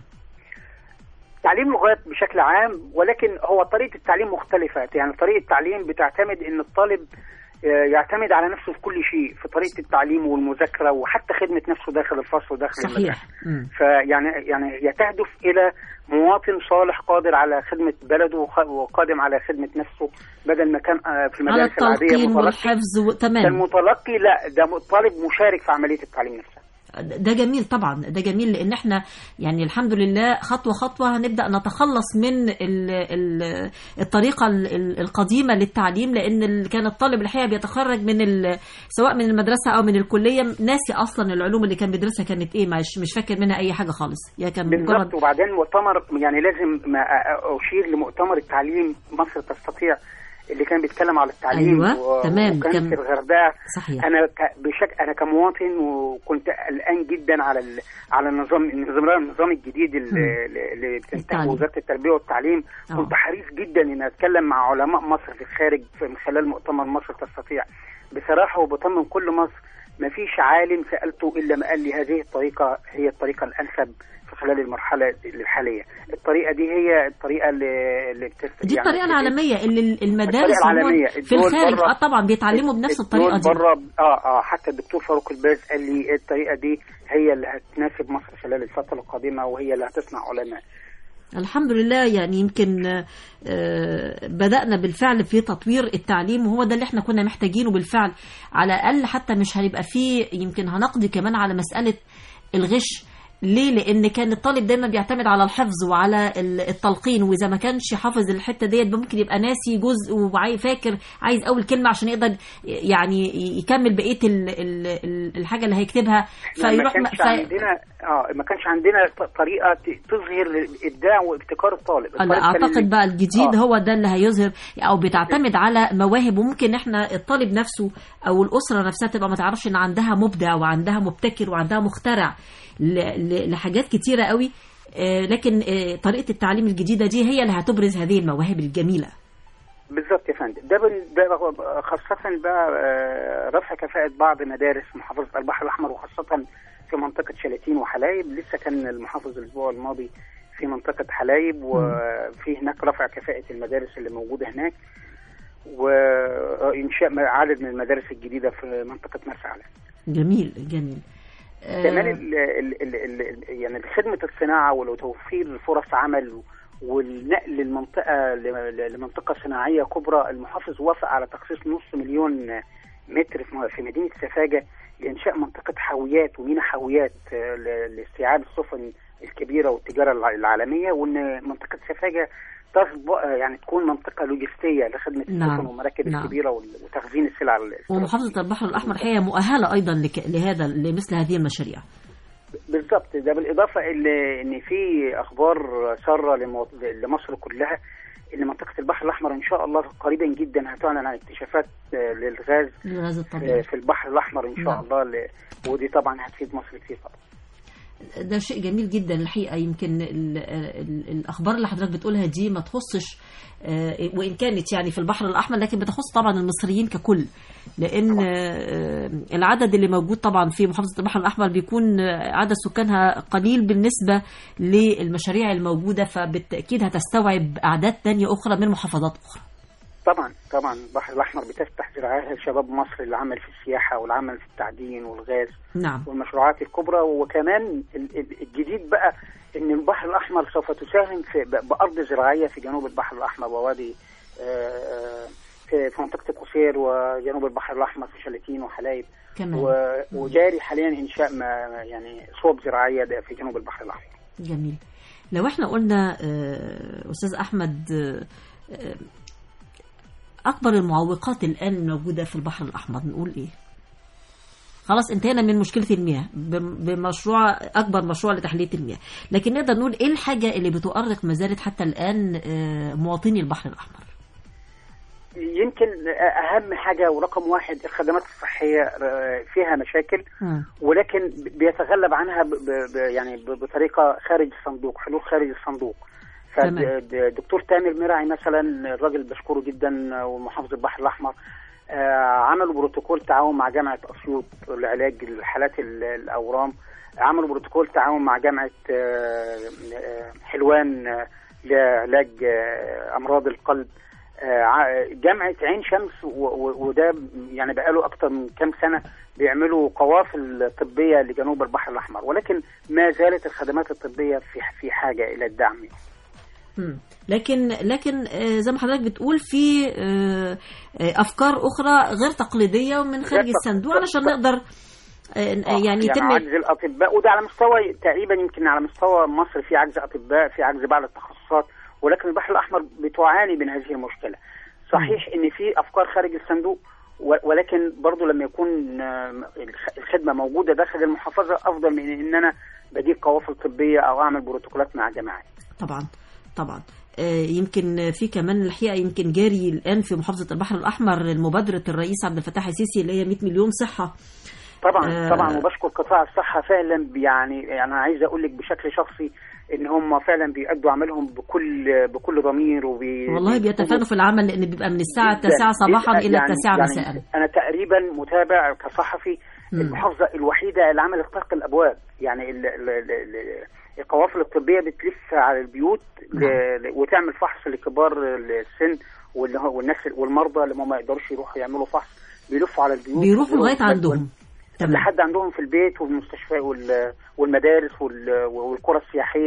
S18: تعليم لغات بشكل عام ولكن هو طريقه التعليم مختلفه يعني طريقه التعليم بتعتمد ان الطالب آه، يعتمد على نفسه في كل شيء في طريقه التعليم والمذاكره وحتى خدمه نفسه داخل الفصل وداخل المدرسه
S2: صحيح مم.
S18: فيعني يعني هي تهدف الى مواطن صالح قادر على خدمه بلده وخ- وقادم على خدمه نفسه بدل ما كان آه، في
S2: على
S18: المدارس العاديه
S2: التلقين
S18: متلقي
S2: والحفظ و...
S18: ده
S2: تمام
S18: المتلقي لا ده طالب مشارك في عمليه التعليم نفسها
S2: ده جميل طبعا ده جميل لان احنا يعني الحمد لله خطوه خطوه هنبدا نتخلص من ال ال الطريقه ال- ال- القديمه للتعليم لان ال- كان الطالب الحقيقه بيتخرج من ال- سواء من المدرسه او من الكليه ناسي اصلا العلوم اللي كان بيدرسها كانت ايه مش مش فاكر منها اي حاجه خالص يا كان
S18: بالظبط
S2: مجرد
S18: وبعدين مؤتمر يعني لازم ما أ- اشير لمؤتمر التعليم مصر تستطيع اللي كان بيتكلم على التعليم
S2: أيوة، تمام،
S18: وكان
S2: كان-
S18: في الغردقه
S2: صحيح.
S18: انا ك... بشك... انا كمواطن وكنت قلقان جدا على ال... على النظام النظام النظام الجديد اللي,
S2: مم.
S18: اللي بتنتهي
S2: التعليم.
S18: وزاره التربيه والتعليم
S2: آه.
S18: كنت حريص جدا ان اتكلم مع علماء مصر في الخارج في- من خلال مؤتمر مصر تستطيع بصراحه وبطمن كل مصر ما فيش عالم سالته الا ما قال لي هذه الطريقه هي الطريقه الانسب في خلال المرحله الحاليه الطريقه دي هي الطريقه اللي, اللي بتست...
S2: دي الطريقه العالميه اللي المدارس
S18: الطريقة
S2: عموماً
S18: العالمية.
S2: في
S18: الدول
S2: الخارج
S18: برا-
S2: اه طبعا بيتعلموا بنفس الطريقه
S18: الدول
S2: دي
S18: بره اه اه حتى الدكتور فاروق الباز قال لي الطريقه دي هي اللي هتناسب مصر خلال الفتره القادمه وهي اللي هتصنع علماء
S2: الحمد لله يعني يمكن آه، بدأنا بالفعل في تطوير التعليم وهو ده اللي احنا كنا محتاجينه بالفعل على الأقل حتى مش هيبقى فيه يمكن هنقضي كمان على مسألة الغش ليه؟ لأن كان الطالب دايما بيعتمد على الحفظ وعلى ال- التلقين وإذا ما كانش حافظ الحتة ديت ممكن يبقى ناسي جزء وفاكر عايز أول كلمة عشان يقدر يعني يكمل بقية ال- ال- ال- الحاجة اللي هيكتبها
S18: ما
S2: فيروح
S18: كانش
S2: في-
S18: عندنا اه ما كانش عندنا ط- طريقه ت- تظهر الابداع وابتكار الطالب
S2: لا
S18: الطالب كان
S2: اعتقد بقى الجديد
S18: آه.
S2: هو ده اللي هيظهر او بتعتمد على مواهب وممكن احنا الطالب نفسه او الاسره نفسها تبقى ما تعرفش ان عندها مبدع وعندها مبتكر وعندها مخترع ل- ل- لحاجات كتيره قوي آه، لكن آه، طريقه التعليم الجديده دي هي اللي هتبرز هذه المواهب الجميله
S18: بالظبط يا فندم ده بال... ده خاصة بقى آه، رفع كفاءة بعض مدارس محافظة البحر الأحمر وخاصة في منطقة شلاتين وحلايب لسه كان المحافظ الأسبوع الماضي في منطقة حلايب وفي هناك رفع كفاءة المدارس اللي موجودة هناك وإنشاء عدد من المدارس الجديدة في منطقة مرسى علم
S2: جميل جميل آه،
S18: كمان ال ال ال ال يعني خدمة الصناعة وتوفير فرص عمل والنقل المنطقة ل- لمنطقة صناعية كبرى المحافظ وافق على تخصيص نص مليون متر في م- في مدينة سفاجة لإنشاء منطقة حاويات ومينا حاويات آه، ل- لاستيعاب السفن الكبيرة والتجارة الع- العالمية وإن منطقة سفاجة تصبح يعني تكون منطقة لوجستية لخدمة
S2: نعم،
S18: السفن والمراكب
S2: نعم.
S18: الكبيرة وال- وتخزين السلع ال-
S2: ومحافظه البحر الاحمر هي مؤهله ايضا لك- لهذا لمثل هذه المشاريع
S18: بالظبط ده بالاضافه اللي ان في اخبار ساره لمو- لمصر كلها ان منطقه البحر الاحمر ان شاء الله قريبا جدا هتعلن عن اكتشافات آه، للغاز
S2: الغاز
S18: آه،
S2: الطبيعي
S18: في البحر الاحمر ان شاء
S2: نعم.
S18: الله ل- ودي طبعا هتفيد مصر كتير طبعا
S2: ده شيء جميل جدا الحقيقه يمكن ال ال الاخبار اللي حضرتك بتقولها دي ما تخصش آه، وان كانت يعني في البحر الاحمر لكن بتخص طبعا المصريين ككل لان آه، العدد اللي موجود طبعا في محافظه البحر الاحمر بيكون آه، عدد سكانها قليل بالنسبه للمشاريع الموجوده فبالتاكيد هتستوعب اعداد تانية اخرى من محافظات اخرى
S18: طبعا طبعا البحر الاحمر بتفتح ذراعيها لشباب مصر العمل في السياحه والعمل في التعدين والغاز
S2: نعم
S18: والمشروعات الكبرى وكمان ال- ال- الجديد بقى ان البحر الاحمر سوف تساهم في ب- بارض زراعيه في جنوب البحر الاحمر ووادي آه، في في منطقه القصير وجنوب البحر الاحمر في شلاتين وحلايب
S2: كمان
S18: و- وجاري حاليا انشاء ما يعني صوب زراعيه ده في جنوب البحر الاحمر
S2: جميل لو احنا قلنا آه، استاذ احمد آه، آه، اكبر المعوقات الان موجوده في البحر الاحمر نقول ايه خلاص انتهينا من مشكله المياه بم- بمشروع اكبر مشروع لتحليه المياه لكن نقدر نقول ايه الحاجه اللي بتؤرق ما زالت حتى الان آه، مواطني البحر الاحمر
S18: يمكن اهم حاجه ورقم واحد الخدمات الصحيه آه، فيها مشاكل ولكن بيتغلب عنها ب ب ب يعني ب- بطريقه خارج الصندوق حلول خارج الصندوق
S2: تمام.
S18: فالدكتور تامر مرعي مثلا الراجل بشكره جدا ومحافظ البحر الاحمر آه، عملوا بروتوكول تعاون مع جامعه اسيوط لعلاج الحالات ال- الاورام عملوا بروتوكول تعاون مع جامعه آه، آه، حلوان آه، لعلاج آه، امراض القلب آه، ع- جامعه عين شمس و- و- وده يعني بقاله اكتر من كام سنه بيعملوا قوافل طبيه لجنوب البحر الاحمر ولكن ما زالت الخدمات الطبيه في في حاجه الى الدعم
S2: مم. لكن لكن آه، زي ما حضرتك بتقول في آه، آه، افكار اخرى غير تقليديه ومن خارج
S18: غير
S2: الصندوق علشان نقدر آه، يعني يتم
S18: عجز الاطباء وده على مستوى تقريبا يمكن على مستوى مصر في عجز اطباء في عجز بعض التخصصات ولكن البحر الاحمر بتعاني من هذه المشكله صحيح ان في افكار خارج الصندوق و- ولكن برضو لما يكون آه، الخ- الخدمه موجوده داخل المحافظه افضل من ان انا بجيب قوافل طبيه او اعمل بروتوكولات مع جماعات
S2: طبعا طبعا آه، يمكن في كمان الحقيقه يمكن جاري الان في محافظه البحر الاحمر مبادره الرئيس عبد الفتاح السيسي اللي هي 100 مليون صحه
S18: طبعا
S2: آه.
S18: طبعا وبشكر قطاع الصحه فعلا يعني انا عايز اقول لك بشكل شخصي ان هم فعلا بيأدوا عملهم بكل بكل ضمير وبي
S2: والله بيتفانوا في العمل لان بيبقى من الساعه
S18: جداً،
S2: 9 صباحا
S18: جداً.
S2: الى
S18: يعني-
S2: 9
S18: يعني
S2: مساء
S18: انا تقريبا متابع كصحفي
S2: مم.
S18: المحافظه الوحيده اللي عملت طرق الابواب يعني ال- ال- ال- ال- القوافل الطبيه بتلف على البيوت ل- ل- وتعمل فحص لكبار السن واللي هو- والناس والمرضى اللي هم ما يقدروش يروحوا يعملوا فحص بيلفوا على البيوت
S2: بيروحوا لغايه
S18: وال-
S2: عندهم تمام
S18: لحد عندهم في البيت والمستشفى وال- والمدارس وال- والقرى السياحيه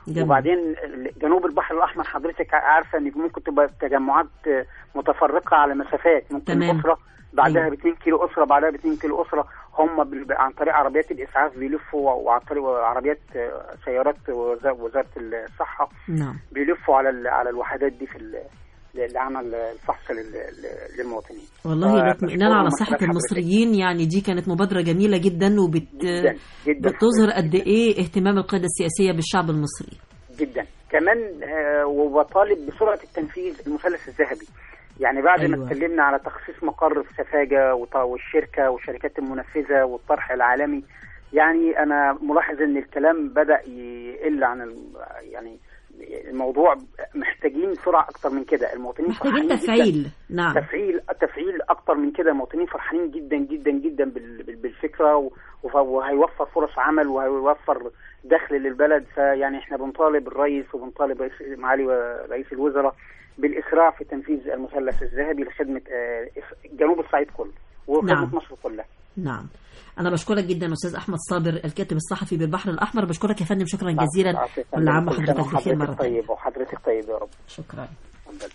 S2: جميل.
S18: وبعدين ال- جنوب البحر الاحمر حضرتك عارفه ان ممكن تبقى تجمعات آه، متفرقه على مسافات ممكن
S2: تمام.
S18: اسره بعدها
S2: أيوة.
S18: ب 2 كيلو اسره بعدها ب 2 كيلو اسره هم بال- عن طريق عربيات الاسعاف بيلفوا وعن طريق عربيات آه، سيارات وزا- وزاره الصحه
S2: نعم
S18: بيلفوا على ال- على الوحدات دي في ال- لعمل الفحص لل- لل- للمواطنين
S2: والله الاطمئنان على
S18: فبشكرهم
S2: صحة
S18: حضرتك.
S2: المصريين يعني دي كانت مبادرة جميلة جدا وبت
S18: جدا جدا
S2: بتظهر قد ايه اهتمام القيادة السياسية بالشعب المصري
S18: جدا كمان آه، وبطالب بسرعه التنفيذ المثلث الذهبي يعني بعد
S2: أيوة.
S18: ما اتكلمنا على تخصيص مقر في سفاجه وط- والشركه والشركات المنفذه والطرح العالمي يعني انا ملاحظ ان الكلام بدا يقل عن ال- يعني الموضوع محتاجين سرعه اكتر من كده المواطنين
S2: محتاجين
S18: فرحانين جداً.
S2: تفعيل نعم
S18: تفعيل تفعيل اكتر من كده المواطنين فرحانين جدا جدا جدا بال- بال- بالفكره و- وف- وهيوفر فرص عمل وهيوفر دخل للبلد فيعني احنا بنطالب الرئيس وبنطالب رئيس معالي رئيس الوزراء بالاسراع في تنفيذ المثلث الذهبي لخدمه آه، جنوب الصعيد كله وخدمه
S2: نعم.
S18: مصر كلها
S2: نعم أنا بشكرك جدا أستاذ أحمد صابر الكاتب الصحفي بالبحر الأحمر بشكرك يا فندم شكرا جزيلا كل عام
S18: كل سنة
S2: وحضرتك بخير مرة
S18: وحضرتك
S2: ثانية
S18: طيب وحضرتك طيب يا رب
S2: شكرا
S18: اتفضل.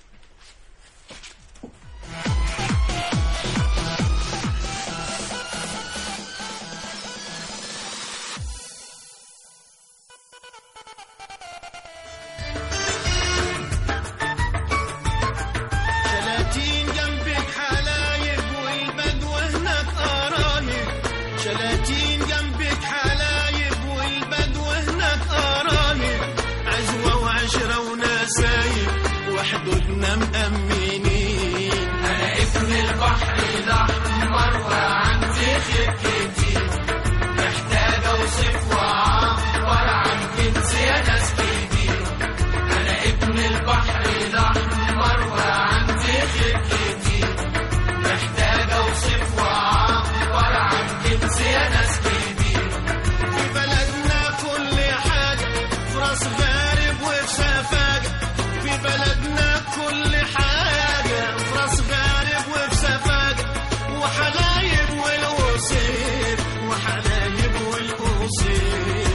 S4: شلاتين جنبك حلايب والبدو هناك قرايب شلاتين جنبك حلايب والبدو هناك قرايب عزوة وعشرة ونسايب وحدودنا مأمنين أنا ابن البحر الأحمر وعندي خطتي محتاج أوصف وأعبر عن جنسي يا ناس كتير أنا ابن البحر الأحمر وعندي خطتي محتاج أوصف وأعبر عن جنسي يا ناس كتير في بلدنا كل حاجة في راس غارب وفي سفاجة في بلدنا كل حاجة في راس غارب وفي سفاجة وحلايب والقصير وحلايب والقصير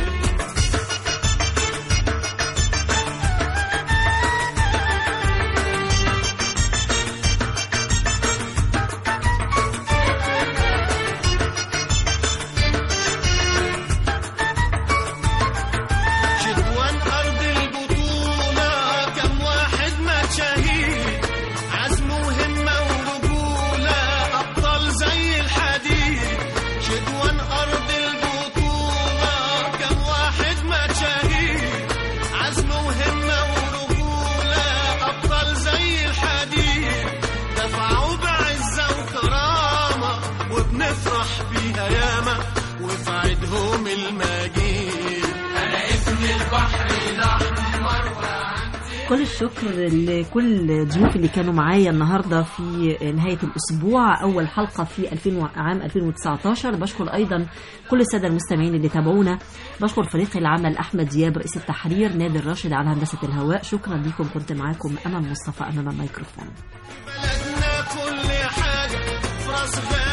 S4: شدوان أرض البطولة كم واحد مات شهيد عزم وهمة ورجولة أبطال زي الحديد شدوان أرض البطولة كم واحد مات شهيد عزم وهمة ورجولة أبطال زي الحديد دفعوا بعزة وكرامة وبنفرح بيها ياما وفي عيدهم المجيد أنا ابن البحر الأحمر
S2: كل الشكر لكل ضيوف اللي كانوا معايا النهارده في نهايه الاسبوع اول حلقه في 2000 عام 2019 بشكر ايضا كل الساده المستمعين اللي تابعونا بشكر فريق العمل احمد دياب رئيس التحرير نادر راشد على هندسه الهواء شكرا لكم كنت معاكم امل مصطفى امام الميكروفون
S4: بلدنا كل حاجة في راس غارب